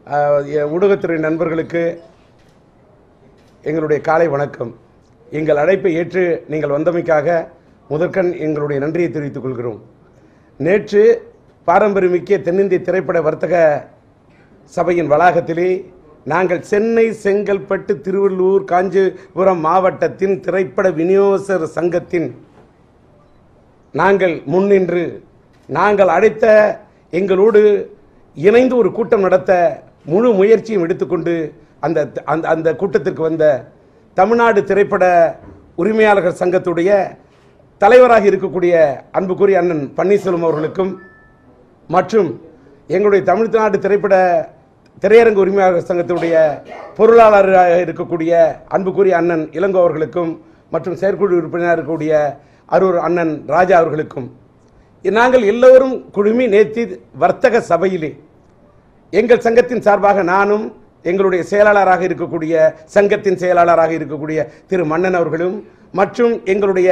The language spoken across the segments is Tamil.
அஹ், எ- ஊடகத்துறை நண்பர்களுக்கு எங்களுடைய காலை வணக்கம் எங்கள் அழைப்பை ஏற்று நீங்கள் வந்தமைக்காக முதற்கண் எங்களுடைய நன்றியை தெரிவித்துக் கொள்கிறோம் நேற்று பாரம்பரியமிக்க தென்னிந்திய திரைப்பட வர்த்தக சபையின் வளாகத்திலே நாங்கள் சென்னை செங்கல்பட்டு திருவள்ளூர் காஞ்சிபுரம் மாவட்டத்தின் திரைப்பட விநியோகர் சங்கத்தின் நாங்கள் முன்னின்று நாங்கள் அழைத்த எங்களோடு இணைந்து ஒரு கூட்டம் நடத்த முழு முயற்சியும் எடுத்துக்கொண்டு அந்த அந்த அந்த கூட்டத்திற்கு வந்த தமிழ்நாடு திரைப்பட உரிமையாளர்கள் சங்கத்துடைய தலைவராக இருக்கக்கூடிய அன்புக்குரிய அண்ணன் பன்னீர்செல்வம் அவர்களுக்கும் மற்றும் எங்களுடைய தமிழ்நாடு திரைப்பட திரையரங்கு உரிமையாளர் சங்கத்துடைய பொருளாளராக இருக்கக்கூடிய அன்புக்குரிய அண்ணன் இளங்கோ அவர்களுக்கும் மற்றும் செயற்குழு உறுப்பினராக இருக்கக்கூடிய அரூர் அண்ணன் ராஜா அவர்களுக்கும் நாங்கள் எல்லோரும் குழுமி நேற்று வர்த்தக சபையிலே எங்கள் சங்கத்தின் சார்பாக நானும் எங்களுடைய செயலாளராக இருக்கக்கூடிய சங்கத்தின் செயலாளராக இருக்கக்கூடிய திரு மன்னன் அவர்களும் மற்றும் எங்களுடைய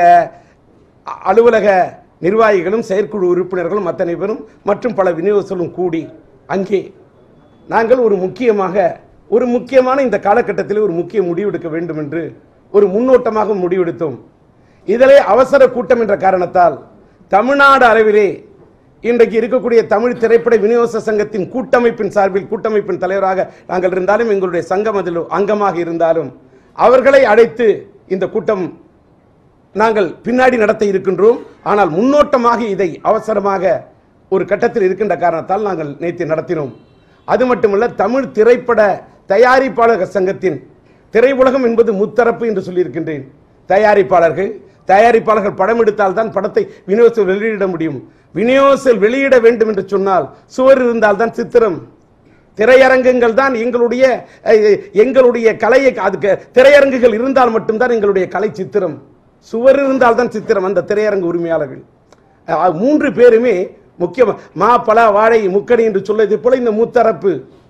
அ- அலுவலக நிர்வாகிகளும் செயற்குழு உறுப்பினர்களும் அத்தனை பேரும் மற்றும் பல விநியோகஸ்தர்களும் கூடி அங்கே நாங்கள் ஒரு முக்கியமாக ஒரு முக்கியமான இந்த காலகட்டத்தில் ஒரு முக்கிய முடிவெடுக்க வேண்டும் என்று ஒரு முன்னோட்டமாக முடிவெடுத்தோம் இதிலே அவசர கூட்டம் என்ற காரணத்தால் தமிழ்நாடு அளவிலே இன்றைக்கு இருக்கக்கூடிய தமிழ் திரைப்பட விநியோக சங்கத்தின் கூட்டமைப்பின் சார்பில் கூட்டமைப்பின் தலைவராக நாங்கள் இருந்தாலும் எங்களுடைய சங்கம் அதில் அங்கமாக இருந்தாலும் அவர்களை அழைத்து இந்த கூட்டம் நாங்கள் பின்னாடி நடத்த இருக்கின்றோம் ஆனால் முன்னோட்டமாக இதை அவசரமாக ஒரு கட்டத்தில் இருக்கின்ற காரணத்தால் நாங்கள் நேற்று நடத்தினோம் அது மட்டுமல்ல தமிழ் திரைப்பட தயாரிப்பாளர் சங்கத்தின் திரையுலகம் என்பது முத்தரப்பு என்று சொல்லியிருக்கின்றேன் தயாரிப்பாளர்கள் தயாரிப்பாளர்கள் படம் எடுத்தால் தான் படத்தை விநியோகத்தில் வெளியிட முடியும் விநியோகத்தில் வெளியிட வேண்டும் என்று சொன்னால் சுவர் இருந்தால் தான் சித்திரம் திரையரங்குகள் தான் எங்களுடைய அஹ், எங்களுடைய கலையை அதுக்கு திரையரங்குகள் இருந்தால் மட்டும்தான் எங்களுடைய கலை சித்திரம் சுவர் இருந்தால் தான் சித்திரம் அந்த திரையரங்கு உரிமையாளர்கள் அஹ், மூன்று பேருமே முக்கியம் மா பல வாழை முக்கணி என்று சொல்வது போல இந்த முத்தரப்பு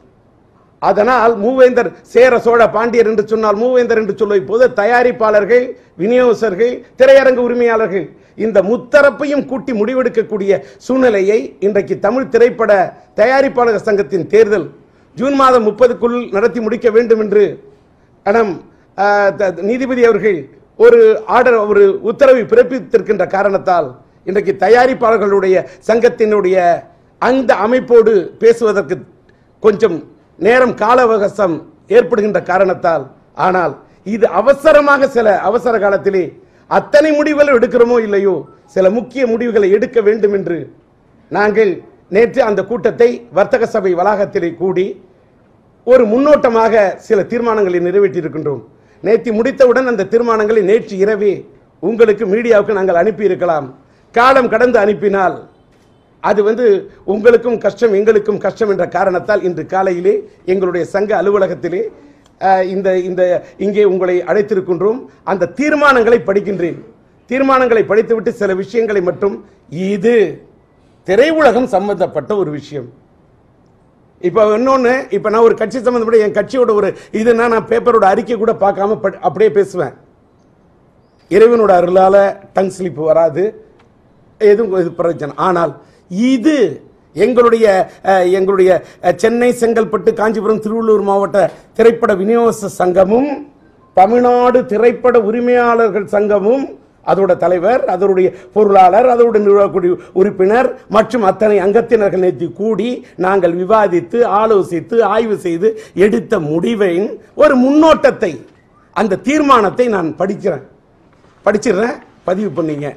அதனால் மூவேந்தர் சேர சோழ பாண்டியர் என்று சொன்னால் மூவேந்தர் என்று சொல்வது போது தயாரிப்பாளர்கள் விநியோகஸ்தர்கள் திரையரங்கு உரிமையாளர்கள் இந்த முத்தரப்பையும் கூட்டி முடிவெடுக்கக்கூடிய சூழ்நிலையை இன்றைக்கு தமிழ் திரைப்பட தயாரிப்பாளர் சங்கத்தின் தேர்தல் ஜூன் மாதம் முப்பதுக்குள் நடத்தி முடிக்க வேண்டும் என்று கணம் ஆஹ், த- நீதிபதி அவர்கள் ஒரு ஆர்டர் ஒரு உத்தரவை பிறப்பித்திருக்கின்ற காரணத்தால் இன்றைக்கு தயாரிப்பாளர்களுடைய சங்கத்தினுடைய அந்த அமைப்போடு பேசுவதற்கு கொஞ்சம் நேரம் கால அவகாசம் ஏற்படுகின்ற காரணத்தால் ஆனால் இது அவசரமாக சில அவசர காலத்திலே அத்தனை முடிவுகள் எடுக்கிறோமோ இல்லையோ சில முக்கிய முடிவுகளை எடுக்க வேண்டும் என்று நாங்கள் நேற்று அந்த கூட்டத்தை வர்த்தக சபை வளாகத்திலே கூடி ஒரு முன்னோட்டமாக சில தீர்மானங்களை நிறைவேற்றி இருக்கின்றோம் நேற்று முடித்தவுடன் அந்த தீர்மானங்களை நேற்று இரவே உங்களுக்கு மீடியாவுக்கு நாங்கள் அனுப்பி இருக்கலாம் காலம் கடந்து அனுப்பினால் அது வந்து உங்களுக்கும் கஷ்டம் எங்களுக்கும் கஷ்டம் என்ற காரணத்தால் இன்று காலையிலே எங்களுடைய சங்க அலுவலகத்திலே அஹ், இந்த இந்த இங்கே உங்களை அழைத்திருக்கின்றோம் அந்த தீர்மானங்களை படிக்கின்றேன் தீர்மானங்களை படித்துவிட்டு சில விஷயங்களை மட்டும் இது திரையுலகம் சம்பந்தப்பட்ட ஒரு விஷயம் இப்போ இன்னொன்று இப்போ நான் ஒரு கட்சி சம்மந்தப்பட்ட என் கட்சியோட ஒரு இதுனா நான் பேப்பரோட அறிக்கை கூட பார்க்காம படி- அப்படியே பேசுவேன் இறைவனோட அருளால டங் ஸ்லிப் வராது எதுவும் இது பிரச்சனை ஆனால் இது எங்களுடைய அஹ், எங்களுடைய அஹ், சென்னை செங்கல்பட்டு காஞ்சிபுரம் திருவள்ளூர் மாவட்ட திரைப்பட விநியோக சங்கமும் தமிழ்நாடு திரைப்பட உரிமையாளர்கள் சங்கமும் அதோட தலைவர் அதனுடைய பொருளாளர் அதோட நிர்வாகக்குழு உறுப்பினர் மற்றும் அத்தனை அங்கத்தினர்கள் நேற்று கூடி நாங்கள் விவாதித்து ஆலோசித்து ஆய்வு செய்து எடுத்த முடிவின் ஒரு முன்னோட்டத்தை அந்த தீர்மானத்தை நான் படிக்கிறேன் படிச்சிடுறேன் பதிவு பண்ணீங்க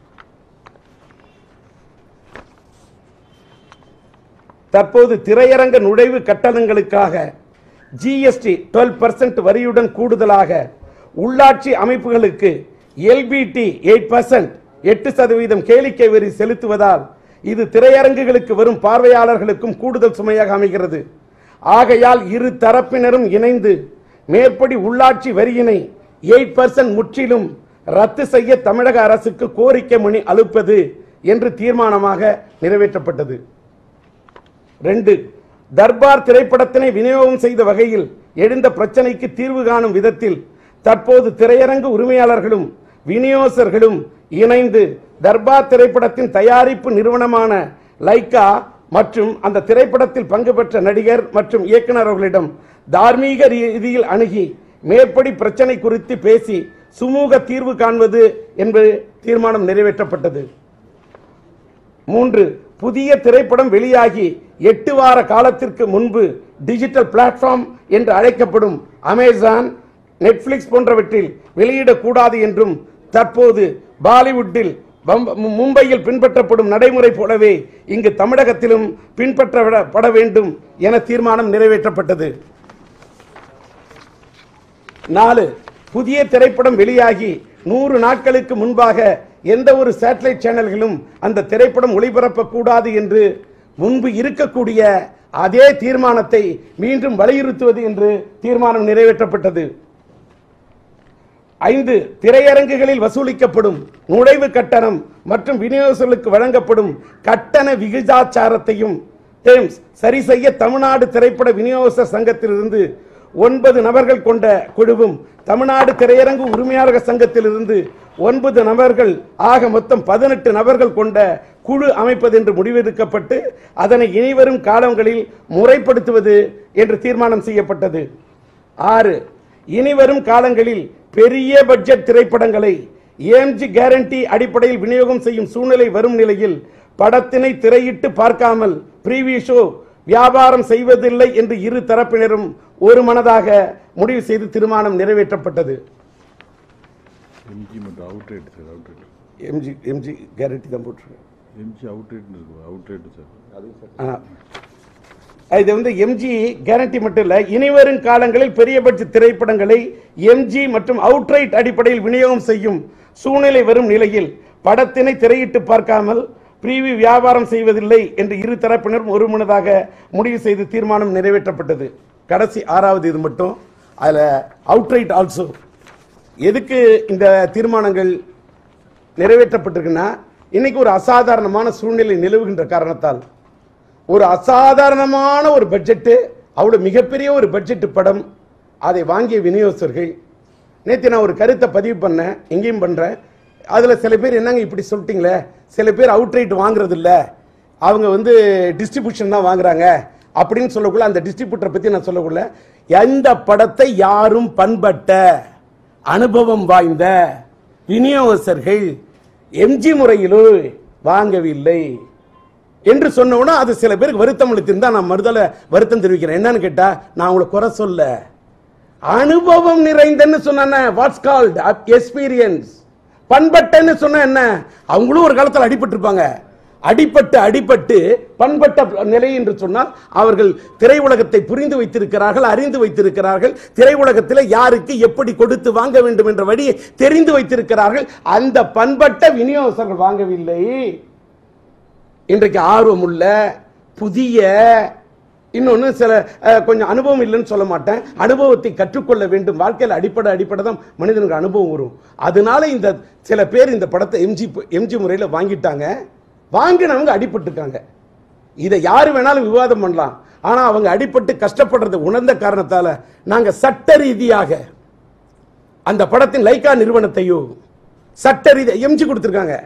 தற்போது திரையரங்க நுழைவு கட்டணங்களுக்காக ஜிஎஸ்டி 12% பர்சன்ட் வரியுடன் கூடுதலாக உள்ளாட்சி அமைப்புகளுக்கு எல்பிடி எயிட் பர்சன்ட் எட்டு சதவீதம் கேளிக்கை வரி செலுத்துவதால் இது திரையரங்குகளுக்கு வரும் பார்வையாளர்களுக்கும் கூடுதல் சுமையாக அமைகிறது ஆகையால் இரு தரப்பினரும் இணைந்து மேற்படி உள்ளாட்சி வரியினை எயிட் பர்சன்ட் முற்றிலும் ரத்து செய்ய தமிழக அரசுக்கு கோரிக்கை மணி அனுப்பது என்று தீர்மானமாக நிறைவேற்றப்பட்டது ரெண்டு தர்பார் திரைப்படத்தினை விநியோகம் செய்த வகையில் எழுந்த பிரச்சனைக்கு தீர்வு காணும் விதத்தில் தற்போது திரையரங்கு உரிமையாளர்களும் விநியோகஸ்தர்களும் இணைந்து தர்பார் திரைப்படத்தின் தயாரிப்பு நிறுவனமான லைக்கா மற்றும் அந்த திரைப்படத்தில் பங்கு பெற்ற நடிகர் மற்றும் இயக்குனர் அவர்களிடம் தார்மீக ரீதியில் அணுகி மேற்படி பிரச்சனை குறித்து பேசி சுமூக தீர்வு காண்பது என்பது தீர்மானம் நிறைவேற்றப்பட்டது மூன்று புதிய திரைப்படம் வெளியாகி எட்டு வார காலத்திற்கு முன்பு டிஜிட்டல் பிளாட்ஃபார்ம் என்று அழைக்கப்படும் அமேசான் நெட்ஃபிளிக்ஸ் போன்றவற்றில் வெளியிடக்கூடாது என்றும் தற்போது பாலிவுட்டில் பம்ப- மு- மும்பையில் பின்பற்றப்படும் நடைமுறை போலவே இங்கு தமிழகத்திலும் பின்பற்றப்பட வேண்டும் என தீர்மானம் நிறைவேற்றப்பட்டது நாலு புதிய திரைப்படம் வெளியாகி நூறு நாட்களுக்கு முன்பாக எந்த ஒரு சேட்டலைட் சேனல்களும் அந்த திரைப்படம் ஒளிபரப்பக்கூடாது என்று முன்பு இருக்கக்கூடிய அதே தீர்மானத்தை மீண்டும் வலியுறுத்துவது என்று தீர்மானம் நிறைவேற்றப்பட்டது ஐந்து திரையரங்குகளில் வசூலிக்கப்படும் நுழைவு கட்டணம் மற்றும் விநியோகர்களுக்கு வழங்கப்படும் கட்டண விகிதாச்சாரத்தையும் டேம்ஸ் சரி செய்ய தமிழ்நாடு திரைப்பட விநியோக சங்கத்திலிருந்து ஒன்பது நபர்கள் கொண்ட குழுவும் தமிழ்நாடு திரையரங்கு உரிமையாளர் சங்கத்திலிருந்து ஒன்பது நபர்கள் ஆக மொத்தம் பதினெட்டு நபர்கள் கொண்ட குழு அமைப்பது என்று முடிவெடுக்கப்பட்டு அதனை இனிவரும் காலங்களில் முறைப்படுத்துவது என்று தீர்மானம் செய்யப்பட்டது ஆறு இனிவரும் காலங்களில் பெரிய பட்ஜெட் திரைப்படங்களை ஏம்ஜி கேரண்டி அடிப்படையில் விநியோகம் செய்யும் சூழ்நிலை வரும் நிலையில் படத்தினை திரையிட்டு பார்க்காமல் ப்ரீவியூ ஷோ வியாபாரம் செய்வதில்லை என்று இரு தரப்பினரும் ஒரு மனதாக முடிவு செய்து தீர்மானம் நிறைவேற்றப்பட்டது எம்ஜி மட்டும் out rate sir out rate MG MG guarantee தான் போட்டிருக்கேன் எம்ஜி அவுட் ரேட்னு இருக்கும் அவுட் ரேட்டு சார் ஆ. இது வந்து எம்ஜி கேரண்டி மட்டும் இல்ல இனிவரும் காலங்களில் பெரிய பட்ஜெட் திரைப்படங்களை எம்ஜி மற்றும் அவுட்ரைட் அடிப்படையில் விநியோகம் செய்யும் சூழ்நிலை வரும் நிலையில் படத்தினை திரையிட்டு பார்க்காமல் பிரிவி வியாபாரம் செய்வதில்லை என்று இரு தரப்பினரும் ஒருமனதாக முடிவு செய்து தீர்மானம் நிறைவேற்றப்பட்டது கடைசி ஆறாவது இது மட்டும் அதுல அவுட்ரைட் ஆல்சோ எதுக்கு இந்த தீர்மானங்கள் நிறைவேற்றப்பட்டிருக்குன்னா இன்னைக்கு ஒரு அசாதாரணமான சூழ்நிலை நிலவுகின்ற காரணத்தால் ஒரு அசாதாரணமான ஒரு பட்ஜெட்டு அவ்வளவு மிகப்பெரிய ஒரு பட்ஜெட் படம் அதை வாங்கிய விநியோகஸ்தர்கள் நேற்று நான் ஒரு கருத்தை பதிவு பண்ணேன் எங்கேயும் பண்றேன் அதுல சில பேர் என்னங்க இப்படி சொல்லிட்டீங்களே சில பேர் அவுட்ரைட் வாங்குறது இல்ல அவங்க வந்து டிஸ்ட்ரிபியூஷன் தான் வாங்குறாங்க அப்படின்னு சொல்லக்குள்ள அந்த டிஸ்ட்ரிபியூட்டரை பத்தி நான் சொல்லக்குள்ள எந்த படத்தை யாரும் பண்பட்ட அனுபவம் வாய்ந்த விநியோகஸ்தர்கள் எம்ஜி முறையிலோ வாங்கவில்லை என்று சொன்னோன்னா அது சில பேருக்கு வருத்தம் அளித்திருந்தா நான் மறுதல வருத்தம் தெரிவிக்கிறேன் என்னன்னு கேட்டா நான் உங்களை குறை சொல்ல அனுபவம் நிறைந்தன்னு சொன்ன வாட்ஸ் கால்ட் எக்ஸ்பீரியன்ஸ் பண்பட்டன்னு சொன்ன என்ன அவங்களும் ஒரு காலத்தில் அடிபட்டு இருப்பாங்க அடிபட்டு அடிபட்டு பண்பட்ட நிலை என்று சொன்னால் அவர்கள் திரையுலகத்தை புரிந்து வைத்திருக்கிறார்கள் அறிந்து வைத்திருக்கிறார்கள் திரையுலகத்தில் யாருக்கு எப்படி கொடுத்து வாங்க வேண்டும் என்ற வழியை தெரிந்து வைத்திருக்கிறார்கள் அந்த பண்பட்ட விநியோகஸ்தர்கள் வாங்கவில்லை இன்றைக்கு ஆர்வம் உள்ள புதிய இன்னொன்று சில அஹ், கொஞ்சம் அனுபவம் இல்லைன்னு சொல்ல மாட்டேன் அனுபவத்தை கற்றுக்கொள்ள வேண்டும் வாழ்க்கையில் அடிப்படை அடிப்படை தான் மனிதனுக்கு அனுபவம் வரும் அதனால இந்த சில பேர் இந்த படத்தை எம்ஜி எம்ஜி முறையில் வாங்கிட்டாங்க வாங்கினவங்க அடிபட்டுருக்காங்க இதை யாரு வேணாலும் விவாதம் பண்ணலாம் ஆனா அவங்க அடிபட்டு கஷ்டப்படுறதை உணர்ந்த காரணத்தால நாங்க சட்ட ரீதியாக அந்த படத்தின் லைக்கா நிறுவனத்தையோ சட்ட ரீதியாக எம்ஜி கொடுத்துருக்காங்க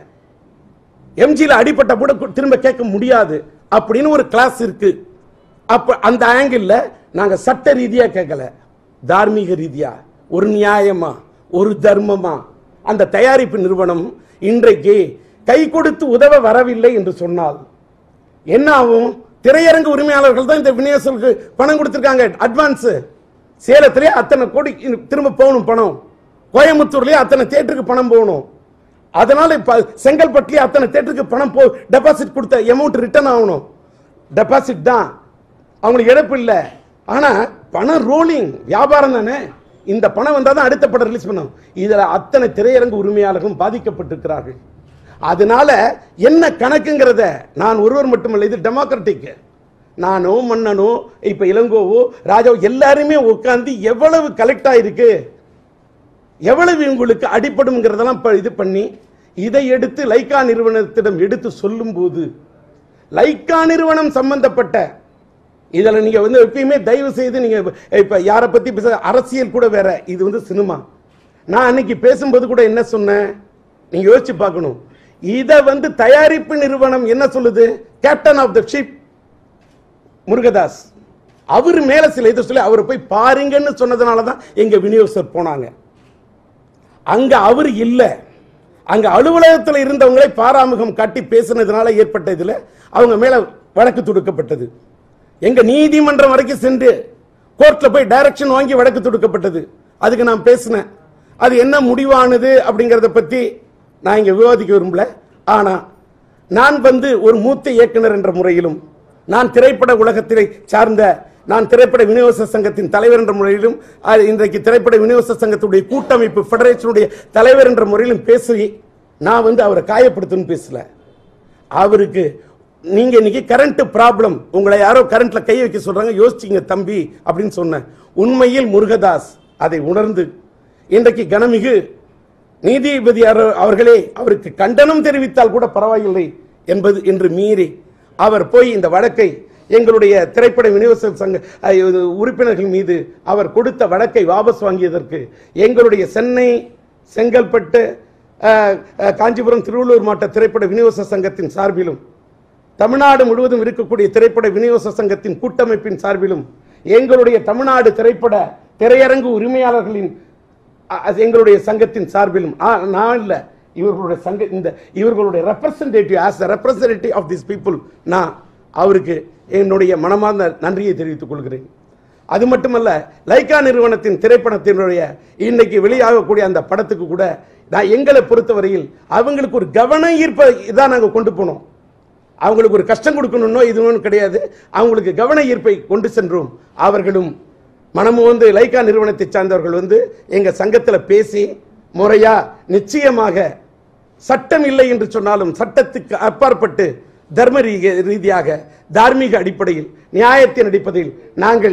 எம்ஜில அடிப்பட்ட கூட கு- திரும்ப கேட்க முடியாது அப்படின்னு ஒரு கிளாஸ் இருக்கு அப்ப அந்த ஆங்கிள் நாங்க சட்ட ரீதியா கேட்கல தார்மீக ரீதியா ஒரு நியாயமா ஒரு தர்மமா அந்த தயாரிப்பு நிறுவனம் இன்றைக்கு கை கொடுத்து உதவ வரவில்லை என்று சொன்னால் என்ன ஆகும் திரையரங்கு உரிமையாளர்கள் தான் இந்த விநியோகங்களுக்கு பணம் கொடுத்திருக்காங்க அட்வான்ஸ் சேலத்திலே அத்தனை கோடி திரும்ப போகணும் பணம் கோயம்புத்தூர்லயே அத்தனை தேட்டருக்கு பணம் போகணும் அதனால இப்ப செங்கல்பட்டுலயே அத்தனை தேட்டருக்கு பணம் போ டெபாசிட் கொடுத்த அமௌண்ட் ரிட்டர்ன் ஆகணும் டெபாசிட் தான் அவங்களுக்கு இழப்பு இல்ல ஆனா பணம் ரோலிங் வியாபாரம் தானே இந்த பணம் வந்தா தான் அடுத்த படம் ரிலீஸ் பண்ணும் இதுல அத்தனை திரையரங்கு உரிமையாளர்களும் பாதிக்கப்பட்டிருக்கிறார்கள் அதனால என்ன கணக்குங்கிறத நான் ஒருவர் மட்டுமல்ல இது டெமோக்ராட்டிக் நானோ மன்னனோ இப்ப இளங்கோவோ ராஜாவோ எல்லாருமே உட்கார்ந்து எவ்வளவு கலெக்ட் ஆயிருக்கு எவ்வளவு உங்களுக்கு அடிப்படும்ங்கிறதெல்லாம் ப- இது பண்ணி இதை எடுத்து லைக்கா நிறுவனத்திடம் எடுத்து சொல்லும்போது லைக்கா நிறுவனம் சம்பந்தப்பட்ட இதுல நீங்க வந்து எப்பயுமே தயவு செய்து நீங்க இப்ப யாரை பத்தி பேச அரசியல் கூட வேற இது வந்து சினிமா நான் அன்னைக்கு பேசும்போது கூட என்ன சொன்னேன் நீங்க யோசிச்சு பார்க்கணும் இத வந்து தயாரிப்பு நிறுவனம் என்ன சொல்லுது captain of the ship Murugadoss அவர் மேல சில இதை சொல்லி அவரை போய் பாருங்கன்னு சொன்னதுனால தான் எங்க விநியோகஸ்தர் போனாங்க அங்க அவர் இல்ல அங்க அலுவலகத்தில் இருந்தவங்களை பாராமுகம் காட்டி பேசினதுனால ஏற்பட்ட இதுல அவங்க மேல வழக்கு தொடுக்கப்பட்டது எங்க நீதிமன்றம் வரைக்கும் சென்று கோர்ட்ல போய் டைரக்ஷன் வாங்கி வழக்கு தொடுக்கப்பட்டது அதுக்கு நான் பேசினேன் அது என்ன முடிவானது அப்படிங்கறத பத்தி நான் இங்க விவாதிக்க விரும்பல ஆனா நான் வந்து ஒரு மூத்த இயக்குனர் என்ற முறையிலும் நான் திரைப்பட உலகத்திலே சார்ந்த நான் திரைப்பட விநியோக சங்கத்தின் தலைவர் என்ற முறையிலும் அது இன்றைக்கு திரைப்பட விநியோக சங்கத்துடைய கூட்டமைப்பு ஃபெடரேஷனுடைய தலைவர் என்ற முறையிலும் பேசி நான் வந்து அவரை காயப்படுத்தணும்னு பேசல அவருக்கு நீங்க இன்னைக்கு கரண்ட் ப்ராப்ளம் உங்களை யாரோ கரண்ட்ல கை வைக்க சொல்றாங்க யோசிச்சீங்க தம்பி அப்படின்னு சொன்னேன் உண்மையில் முருகதாஸ் அதை உணர்ந்து இன்றைக்கு கனமிகு நீதிபதி அவர்- அவர்களே அவருக்கு கண்டனம் தெரிவித்தால் கூட பரவாயில்லை என்பது என்று மீறி அவர் போய் இந்த வழக்கை எங்களுடைய திரைப்பட விநியோக சங்க அஹ், இது உறுப்பினர்கள் மீது அவர் கொடுத்த வழக்கை வாபஸ் வாங்கியதற்கு எங்களுடைய சென்னை செங்கல்பட்டு அஹ், அஹ், காஞ்சிபுரம் திருவள்ளூர் மாவட்ட திரைப்பட விநியோக சங்கத்தின் சார்பிலும் தமிழ்நாடு முழுவதும் இருக்கக்கூடிய திரைப்பட விநியோக சங்கத்தின் கூட்டமைப்பின் சார்பிலும் எங்களுடைய தமிழ்நாடு திரைப்பட திரையரங்கு உரிமையாளர்களின் அ- அது எங்களுடைய சங்கத்தின் சார்பிலும் ஆ, நான் இல்ல இவர்களுடைய சங்க இந்த இவர்களுடைய representative as representative of this people நான் அவருக்கு என்னுடைய மனமார்ந்த நன்றியை தெரிவித்துக் கொள்கிறேன் அது மட்டுமல்ல லைக்கா நிறுவனத்தின் திரைப்படத்தினுடைய இன்னைக்கு வெளியாகக்கூடிய அந்த படத்துக்கு கூட நான் எங்களை பொறுத்தவரையில் அவங்களுக்கு ஒரு கவன ஈர்ப்பை இதான் நாங்கள் கொண்டு போனோம் அவங்களுக்கு ஒரு கஷ்டம் கொடுக்கணும்னோ இதுவும் கிடையாது அவங்களுக்கு கவன ஈர்ப்பை கொண்டு சென்றோம் அவர்களும் மனமு வந்து லைக்கா நிறுவனத்தை சார்ந்தவர்கள் வந்து எங்க சங்கத்துல பேசி முறையா நிச்சயமாக சட்டம் இல்லை என்று சொன்னாலும் சட்டத்துக்கு அப்பாற்பட்டு தர்ம ரீக- ரீதியாக தார்மீக அடிப்படையில் நியாயத்தின் அடிப்படையில் நாங்கள்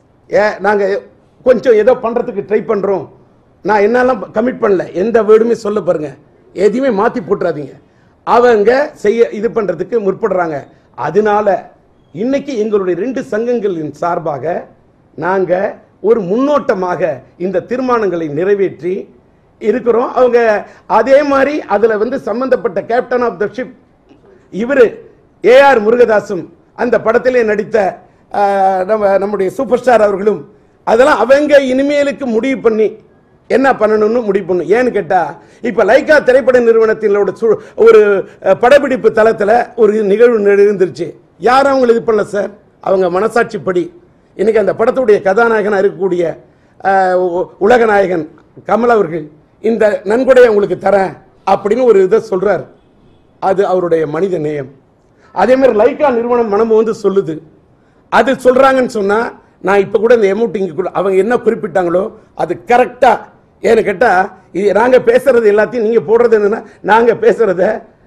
ஏ- நாங்க கொஞ்சம் ஏதோ பண்றதுக்கு ட்ரை பண்றோம் நான் என்னெல்லாம் கமிட் பண்ணல எந்த வேர்டுமே சொல்ல பாருங்க எதையுமே மாத்தி போட்டுறாதீங்க அவங்க செய்ய இது பண்றதுக்கு முற்படுறாங்க அதனால இன்னைக்கு எங்களுடைய ரெண்டு சங்கங்களின் சார்பாக நாங்க ஒரு முன்னோட்டமாக இந்த தீர்மானங்களை நிறைவேற்றி இருக்கிறோம் அவங்க அதே மாதிரி அதுல வந்து சம்பந்தப்பட்ட கேப்டன் ஆஃப் த ஷிப் இவரு ஏஆர் முருகதாசும் அந்த படத்திலே நடித்த ஆஹ், நம்ம நம்முடைய சூப்பர் ஸ்டார் அவர்களும் அதெல்லாம் அவங்க இனிமேலுக்கு முடிவு பண்ணி என்ன பண்ணணும்னு முடிவு பண்ணும் ஏன்னு கேட்டா இப்ப லைக்கா திரைப்பட நிறுவனத்தினோட சு- ஒரு அஹ், படப்பிடிப்பு தளத்துல ஒரு நிகழ்வு நடந்துருச்சு யாரும் அவங்க இது பண்ணல சார் அவங்க மனசாட்சிப்படி இன்னைக்கு அந்த படத்துடைய கதாநாயகனா இருக்கக்கூடிய அஹ், உ- உலக நாயகன் கமல் அவர்கள் இந்த நன்கொடையை உங்களுக்கு தரேன் அப்படின்னு ஒரு இதை சொல்றாரு அது அவருடைய மனித நேயம் அதே மாதிரி லைக்கா நிறுவனம் மனமு வந்து சொல்லுது அது சொல்றாங்கன்னு சொன்னா நான் இப்ப கூட இந்த அமௌண்ட் இங்க கொடு- அவங்க என்ன குறிப்பிட்டாங்களோ அது கரெக்டா ஏன்னு கேட்டா இது நாங்க பேசுறது எல்லாத்தையும் நீங்க போடுறது என்னன்னா நாங்க பேசுறத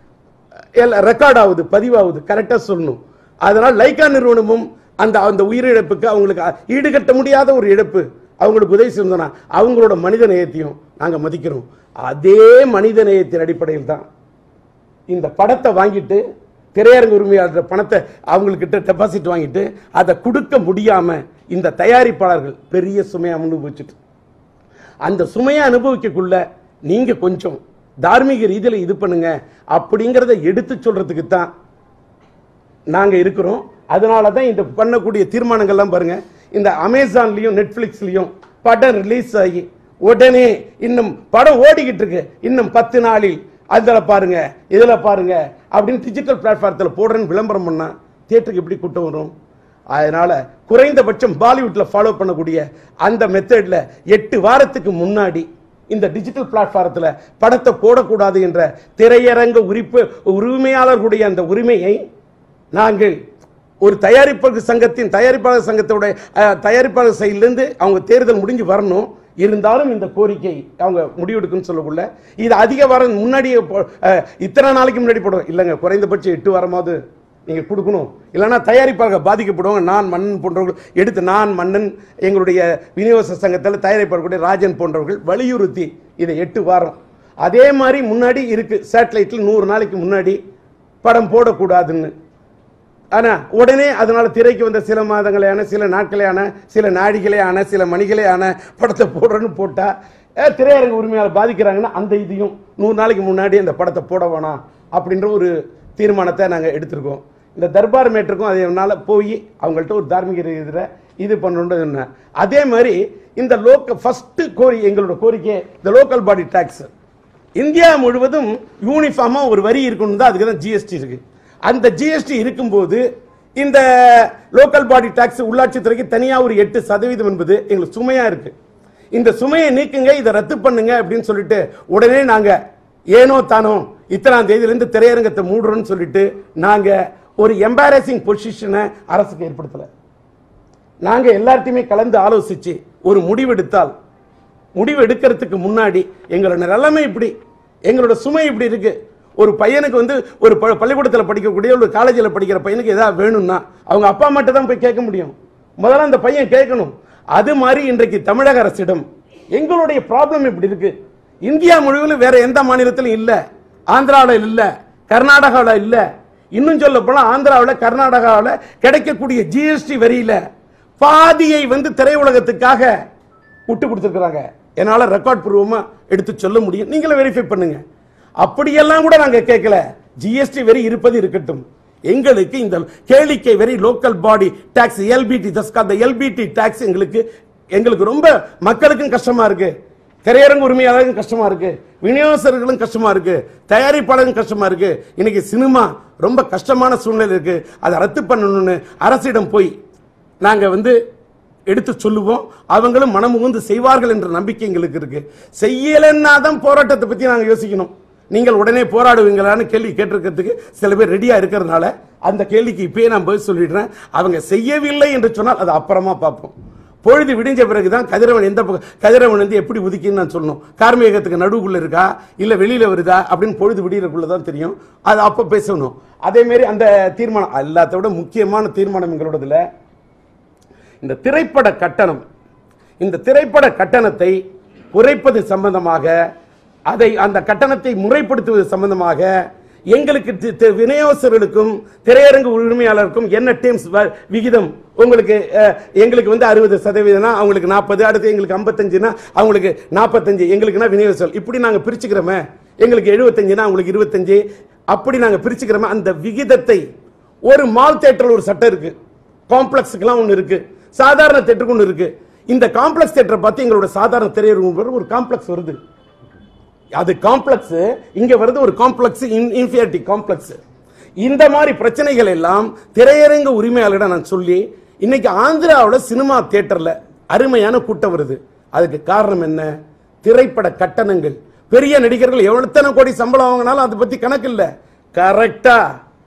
எல்லாம் ரெக்கார்ட் ஆகுது பதிவாகுது கரெக்டா சொல்லணும் அதனால் லைக்கா நிறுவனமும் அந்த அந்த உயிரிழப்புக்கு அவங்களுக்கு அ- ஈடுகட்ட முடியாத ஒரு இழப்பு அவங்களுக்கு உதவி செஞ்சோம்னா அவங்களோட மனித நேயத்தையும் நாங்க மதிக்கிறோம் அதே மனித நேயத்தின் அடிப்படையில் தான் இந்த படத்தை வாங்கிட்டு திரையரங்கு உரிமையாளர் பணத்தை அவங்கக்கிட்ட டெபாசிட் வாங்கிட்டு அதை கொடுக்க முடியாம இந்த தயாரிப்பாளர்கள் பெரிய சுமையை அனுபவிச்சுட்டு அந்த சுமையை அனுபவிக்கக்குள்ள நீங்க கொஞ்சம் தார்மீக ரீதியில இது பண்ணுங்க அப்படிங்கறத எடுத்து சொல்றதுக்கு தான் நாங்க இருக்கிறோம் அதனால தான் இந்த பண்ணக்கூடிய தீர்மானங்கள்லாம் பாருங்க இந்த அமேசான்லயும் நெட்ஃபிளிக்ஸ்லயும் படம் ரிலீஸ் ஆகி உடனே இன்னும் படம் ஓடிக்கிட்டு இருக்கு இன்னும் பத்து நாளில் அதுல பாருங்க இதுல பாருங்க அப்படின்னு டிஜிட்டல் பிளாட்ஃபார்த்தில் போடுறேன்னு விளம்பரம் பண்ணா தியேட்டருக்கு எப்படி கூட்டம் வரும் அதனால குறைந்தபட்சம் பாலிவுட்ல ஃபாலோ பண்ணக்கூடிய அந்த மெத்தட்ல எட்டு வாரத்துக்கு முன்னாடி இந்த டிஜிட்டல் பிளாட்ஃபாரத்தில் படத்தை போடக்கூடாது என்ற திரையரங்க உரிப்பு உரிமையாளர்களுடைய அந்த உரிமையை நாங்கள் ஒரு தயாரிப்பாளர் சங்கத்தின் தயாரிப்பாளர் சங்கத்தோட அஹ், தயாரிப்பாளர் சைட்லேருந்து அவங்க தேர்தல் முடிஞ்சு வரணும் இருந்தாலும் இந்த கோரிக்கை அவங்க முடிவெடுக்குன்னு சொல்லக்குள்ள இது அதிக வாரம் முன்னாடியே போ- அஹ், இத்தனை நாளைக்கு முன்னாடி போடுவோம் இல்லைங்க குறைந்தபட்சம் எட்டு வாரமாவது நீங்க கொடுக்கணும் இல்லைன்னா தயாரிப்பாளர்கள் பாதிக்கப்படுவாங்க நான் மன்னன் போன்றவர்கள் எடுத்து நான் மன்னன் எங்களுடைய விநியோக சங்கத்தில் தயாரிப்பாளர்களுடைய ராஜன் போன்றவர்கள் வலியுறுத்தி இதை எட்டு வாரம் அதே மாதிரி முன்னாடி இருக்கு சேட்டலைட்டில் நூறு நாளைக்கு முன்னாடி படம் போடக்கூடாதுன்னு ஆனா உடனே அதனால திரைக்கு வந்த சில மாதங்களேயான சில நாட்களேயான சில நாடிகளேயான சில மணிகளேயான படத்தை போடுறேன்னு போட்டா அஹ், திரையரங்கு உரிமையாளர் பாதிக்கிறாங்கன்னா அந்த இதையும் நூறு நாளைக்கு முன்னாடி அந்த படத்தை போட வேணாம் அப்படின்ற ஒரு தீர்மானத்தை நாங்கள் எடுத்திருக்கோம் இந்த தர்பார் மேட்டருக்கும் அதனால போய் அவங்கள்ட்ட ஒரு தார்மீக இதில் இது பண்ணணுன்றது என்ன அதே மாதிரி இந்த லோக்க ஃபர்ஸ்ட் கோரி எங்களோட கோரிக்கை இந்த லோக்கல் பாடி டாக்ஸ் இந்தியா முழுவதும் யூனிஃபார்மா ஒரு வரி இருக்கணும் தான் அதுக்கு தான் ஜிஎஸ்டி இருக்கு அந்த ஜிஎஸ்டி இருக்கும்போது இந்த லோக்கல் பாடி டாக்ஸ் உள்ளாட்சித்துறைக்கு தனியா ஒரு எட்டு சதவீதம் என்பது எங்களுக்கு சுமையா இருக்கு இந்த சுமையை நீக்குங்க இதை ரத்து பண்ணுங்க அப்படின்னு சொல்லிட்டு உடனே நாங்க ஏனோ தானோ இத்தனாம் தேதியிலிருந்து திரையரங்கத்தை மூடுறோம்னு சொல்லிட்டு நாங்க ஒரு எம்பாரசிங் பொசிஷனை அரசுக்கு ஏற்படுத்தல நாங்க எல்லார்ட்டையுமே கலந்து ஆலோசிச்சு ஒரு முடிவெடுத்தால் முடிவு எடுக்கிறதுக்கு முன்னாடி எங்களோட நிலைமை இப்படி எங்களோட சுமை இப்படி இருக்கு ஒரு பையனுக்கு வந்து ஒரு ப- பள்ளிக்கூடத்துல படிக்கக்கூடிய ஒரு காலேஜில் படிக்கிற பையனுக்கு ஏதாவது வேணும்னா அவங்க அப்பா அம்மாட்ட தான் போய் கேட்க முடியும் முதல்ல அந்த பையன் கேட்கணும் அது மாதிரி இன்றைக்கு தமிழக அரசிடம் எங்களுடைய ப்ராப்ளம் இப்படி இருக்கு இந்தியா முழுவதும் வேற எந்த மாநிலத்திலும் இல்ல ஆந்திராவில் இல்ல கர்நாடகாவில் இல்ல இன்னும் சொல்ல போனா ஆந்திராவில் கர்நாடகாவில் கிடைக்கக்கூடிய ஜிஎஸ்டி வரியில பாதியை வந்து திரையுலகத்துக்காக விட்டு கொடுத்துருக்காங்க என்னால ரெக்கார்ட் பூர்வமா எடுத்து சொல்ல முடியும் நீங்களும் வெரிஃபை பண்ணுங்க அப்படியெல்லாம் கூட நாங்க கேட்கல ஜிஎஸ்டி வரி இருப்பது இருக்கட்டும் எங்களுக்கு இந்த கேளிக்கை வரி லோக்கல் பாடி டாக்ஸ் எல்பிடி தஸ்கா எல்பிடி டாக்ஸ் எங்களுக்கு எங்களுக்கு ரொம்ப மக்களுக்கும் கஷ்டமா இருக்கு திரையரங்கு உரிமையாளருக்கும் கஷ்டமா இருக்கு விநியோகஸ்தர்களும் கஷ்டமா இருக்கு தயாரிப்பாளருக்கும் கஷ்டமா இருக்கு இன்னைக்கு சினிமா ரொம்ப கஷ்டமான சூழ்நிலை இருக்கு அதை ரத்து பண்ணணும்னு அரசிடம் போய் நாங்க வந்து எடுத்து சொல்லுவோம் அவங்களும் மனமுகுந்து செய்வார்கள் என்ற நம்பிக்கை எங்களுக்கு இருக்கு செய்யலைன்னா தான் போராட்டத்தை பத்தி நாங்க யோசிக்கணும் நீங்கள் உடனே போராடுவீங்களான்னு கேள்வி கேட்டிருக்கிறதுக்கு சில பேர் ரெடியா இருக்கிறதுனால அந்த கேள்விக்கு இப்பயே நான் பதில் சொல்லிடுறேன் அவங்க செய்யவில்லை என்று சொன்னால் அது அப்புறமா பார்ப்போம் பொழுது விடிஞ்ச பிறகுதான் கதிரவன் எந்த பக்கம் கதிரவன் வந்து எப்படி உதிக்குன்னு நான் சொல்லணும் கார்மேகத்துக்கு நடுவுக்குள்ள இருக்கா இல்ல வெளியில வருதா அப்படின்னு பொழுது விடியறக்குள்ள தான் தெரியும் அது அப்ப பேசணும் அதே மாதிரி அந்த தீர்மானம் எல்லாத்த விட முக்கியமான தீர்மானம் எங்களோடதுல இந்த திரைப்பட கட்டணம் இந்த திரைப்பட கட்டணத்தை குறைப்பது சம்பந்தமாக அதை அந்த கட்டணத்தை முறைப்படுத்துவது சம்பந்தமாக எங்களுக்கு தி- தி- விநியோகஸ்தர்களுக்கும் திரையரங்கு உரிமையாளருக்கும் என்ன டீம்ஸ் விகிதம் உங்களுக்கு அஹ், எங்களுக்கு வந்து அறுபது சதவீதம்னா அவங்களுக்கு நாற்பது அடுத்து எங்களுக்கு ஐம்பத்தஞ்சுனா அவங்களுக்கு நாற்பத்தஞ்சு எங்களுக்குனா விநியோகஸ்தர் இப்படி நாங்க பிரிச்சுக்கிறோமே எங்களுக்கு எழுபத்தஞ்சுனா அவங்களுக்கு இருபத்தஞ்சு அப்படி நாங்க பிரிச்சுக்கிறோமே அந்த விகிதத்தை ஒரு மால் தேட்டர்ல ஒரு சட்டம் இருக்கு காம்ப்ளெக்ஸுக்கெல்லாம் ஒன்று இருக்கு சாதாரண தேட்டருக்கு ஒன்று இருக்கு இந்த காம்ப்ளெக்ஸ் தேட்டரை பார்த்து எங்களோட சாதாரண திரையரங்கு ஒரு காம்ப்ளெக்ஸ் வருது அது காம்ப்ளெக்ஸ் இங்க வருது ஒரு காம்ப்ளெக்ஸ் இன்ஃபியாரிட்டி காம்ப்ளெக்ஸ் இந்த மாதிரி பிரச்சனைகள் எல்லாம் திரையரங்க உரிமையாளரிடம் நான் சொல்லி இன்னைக்கு ஆந்திராவில் சினிமா தியேட்டர்ல அருமையான கூட்டம் வருது அதுக்கு காரணம் என்ன திரைப்பட கட்டணங்கள் பெரிய நடிகர்கள் எவ்வளவு கோடி சம்பளம் வாங்கினாலும் அதை பத்தி கணக்கு இல்ல கரெக்டா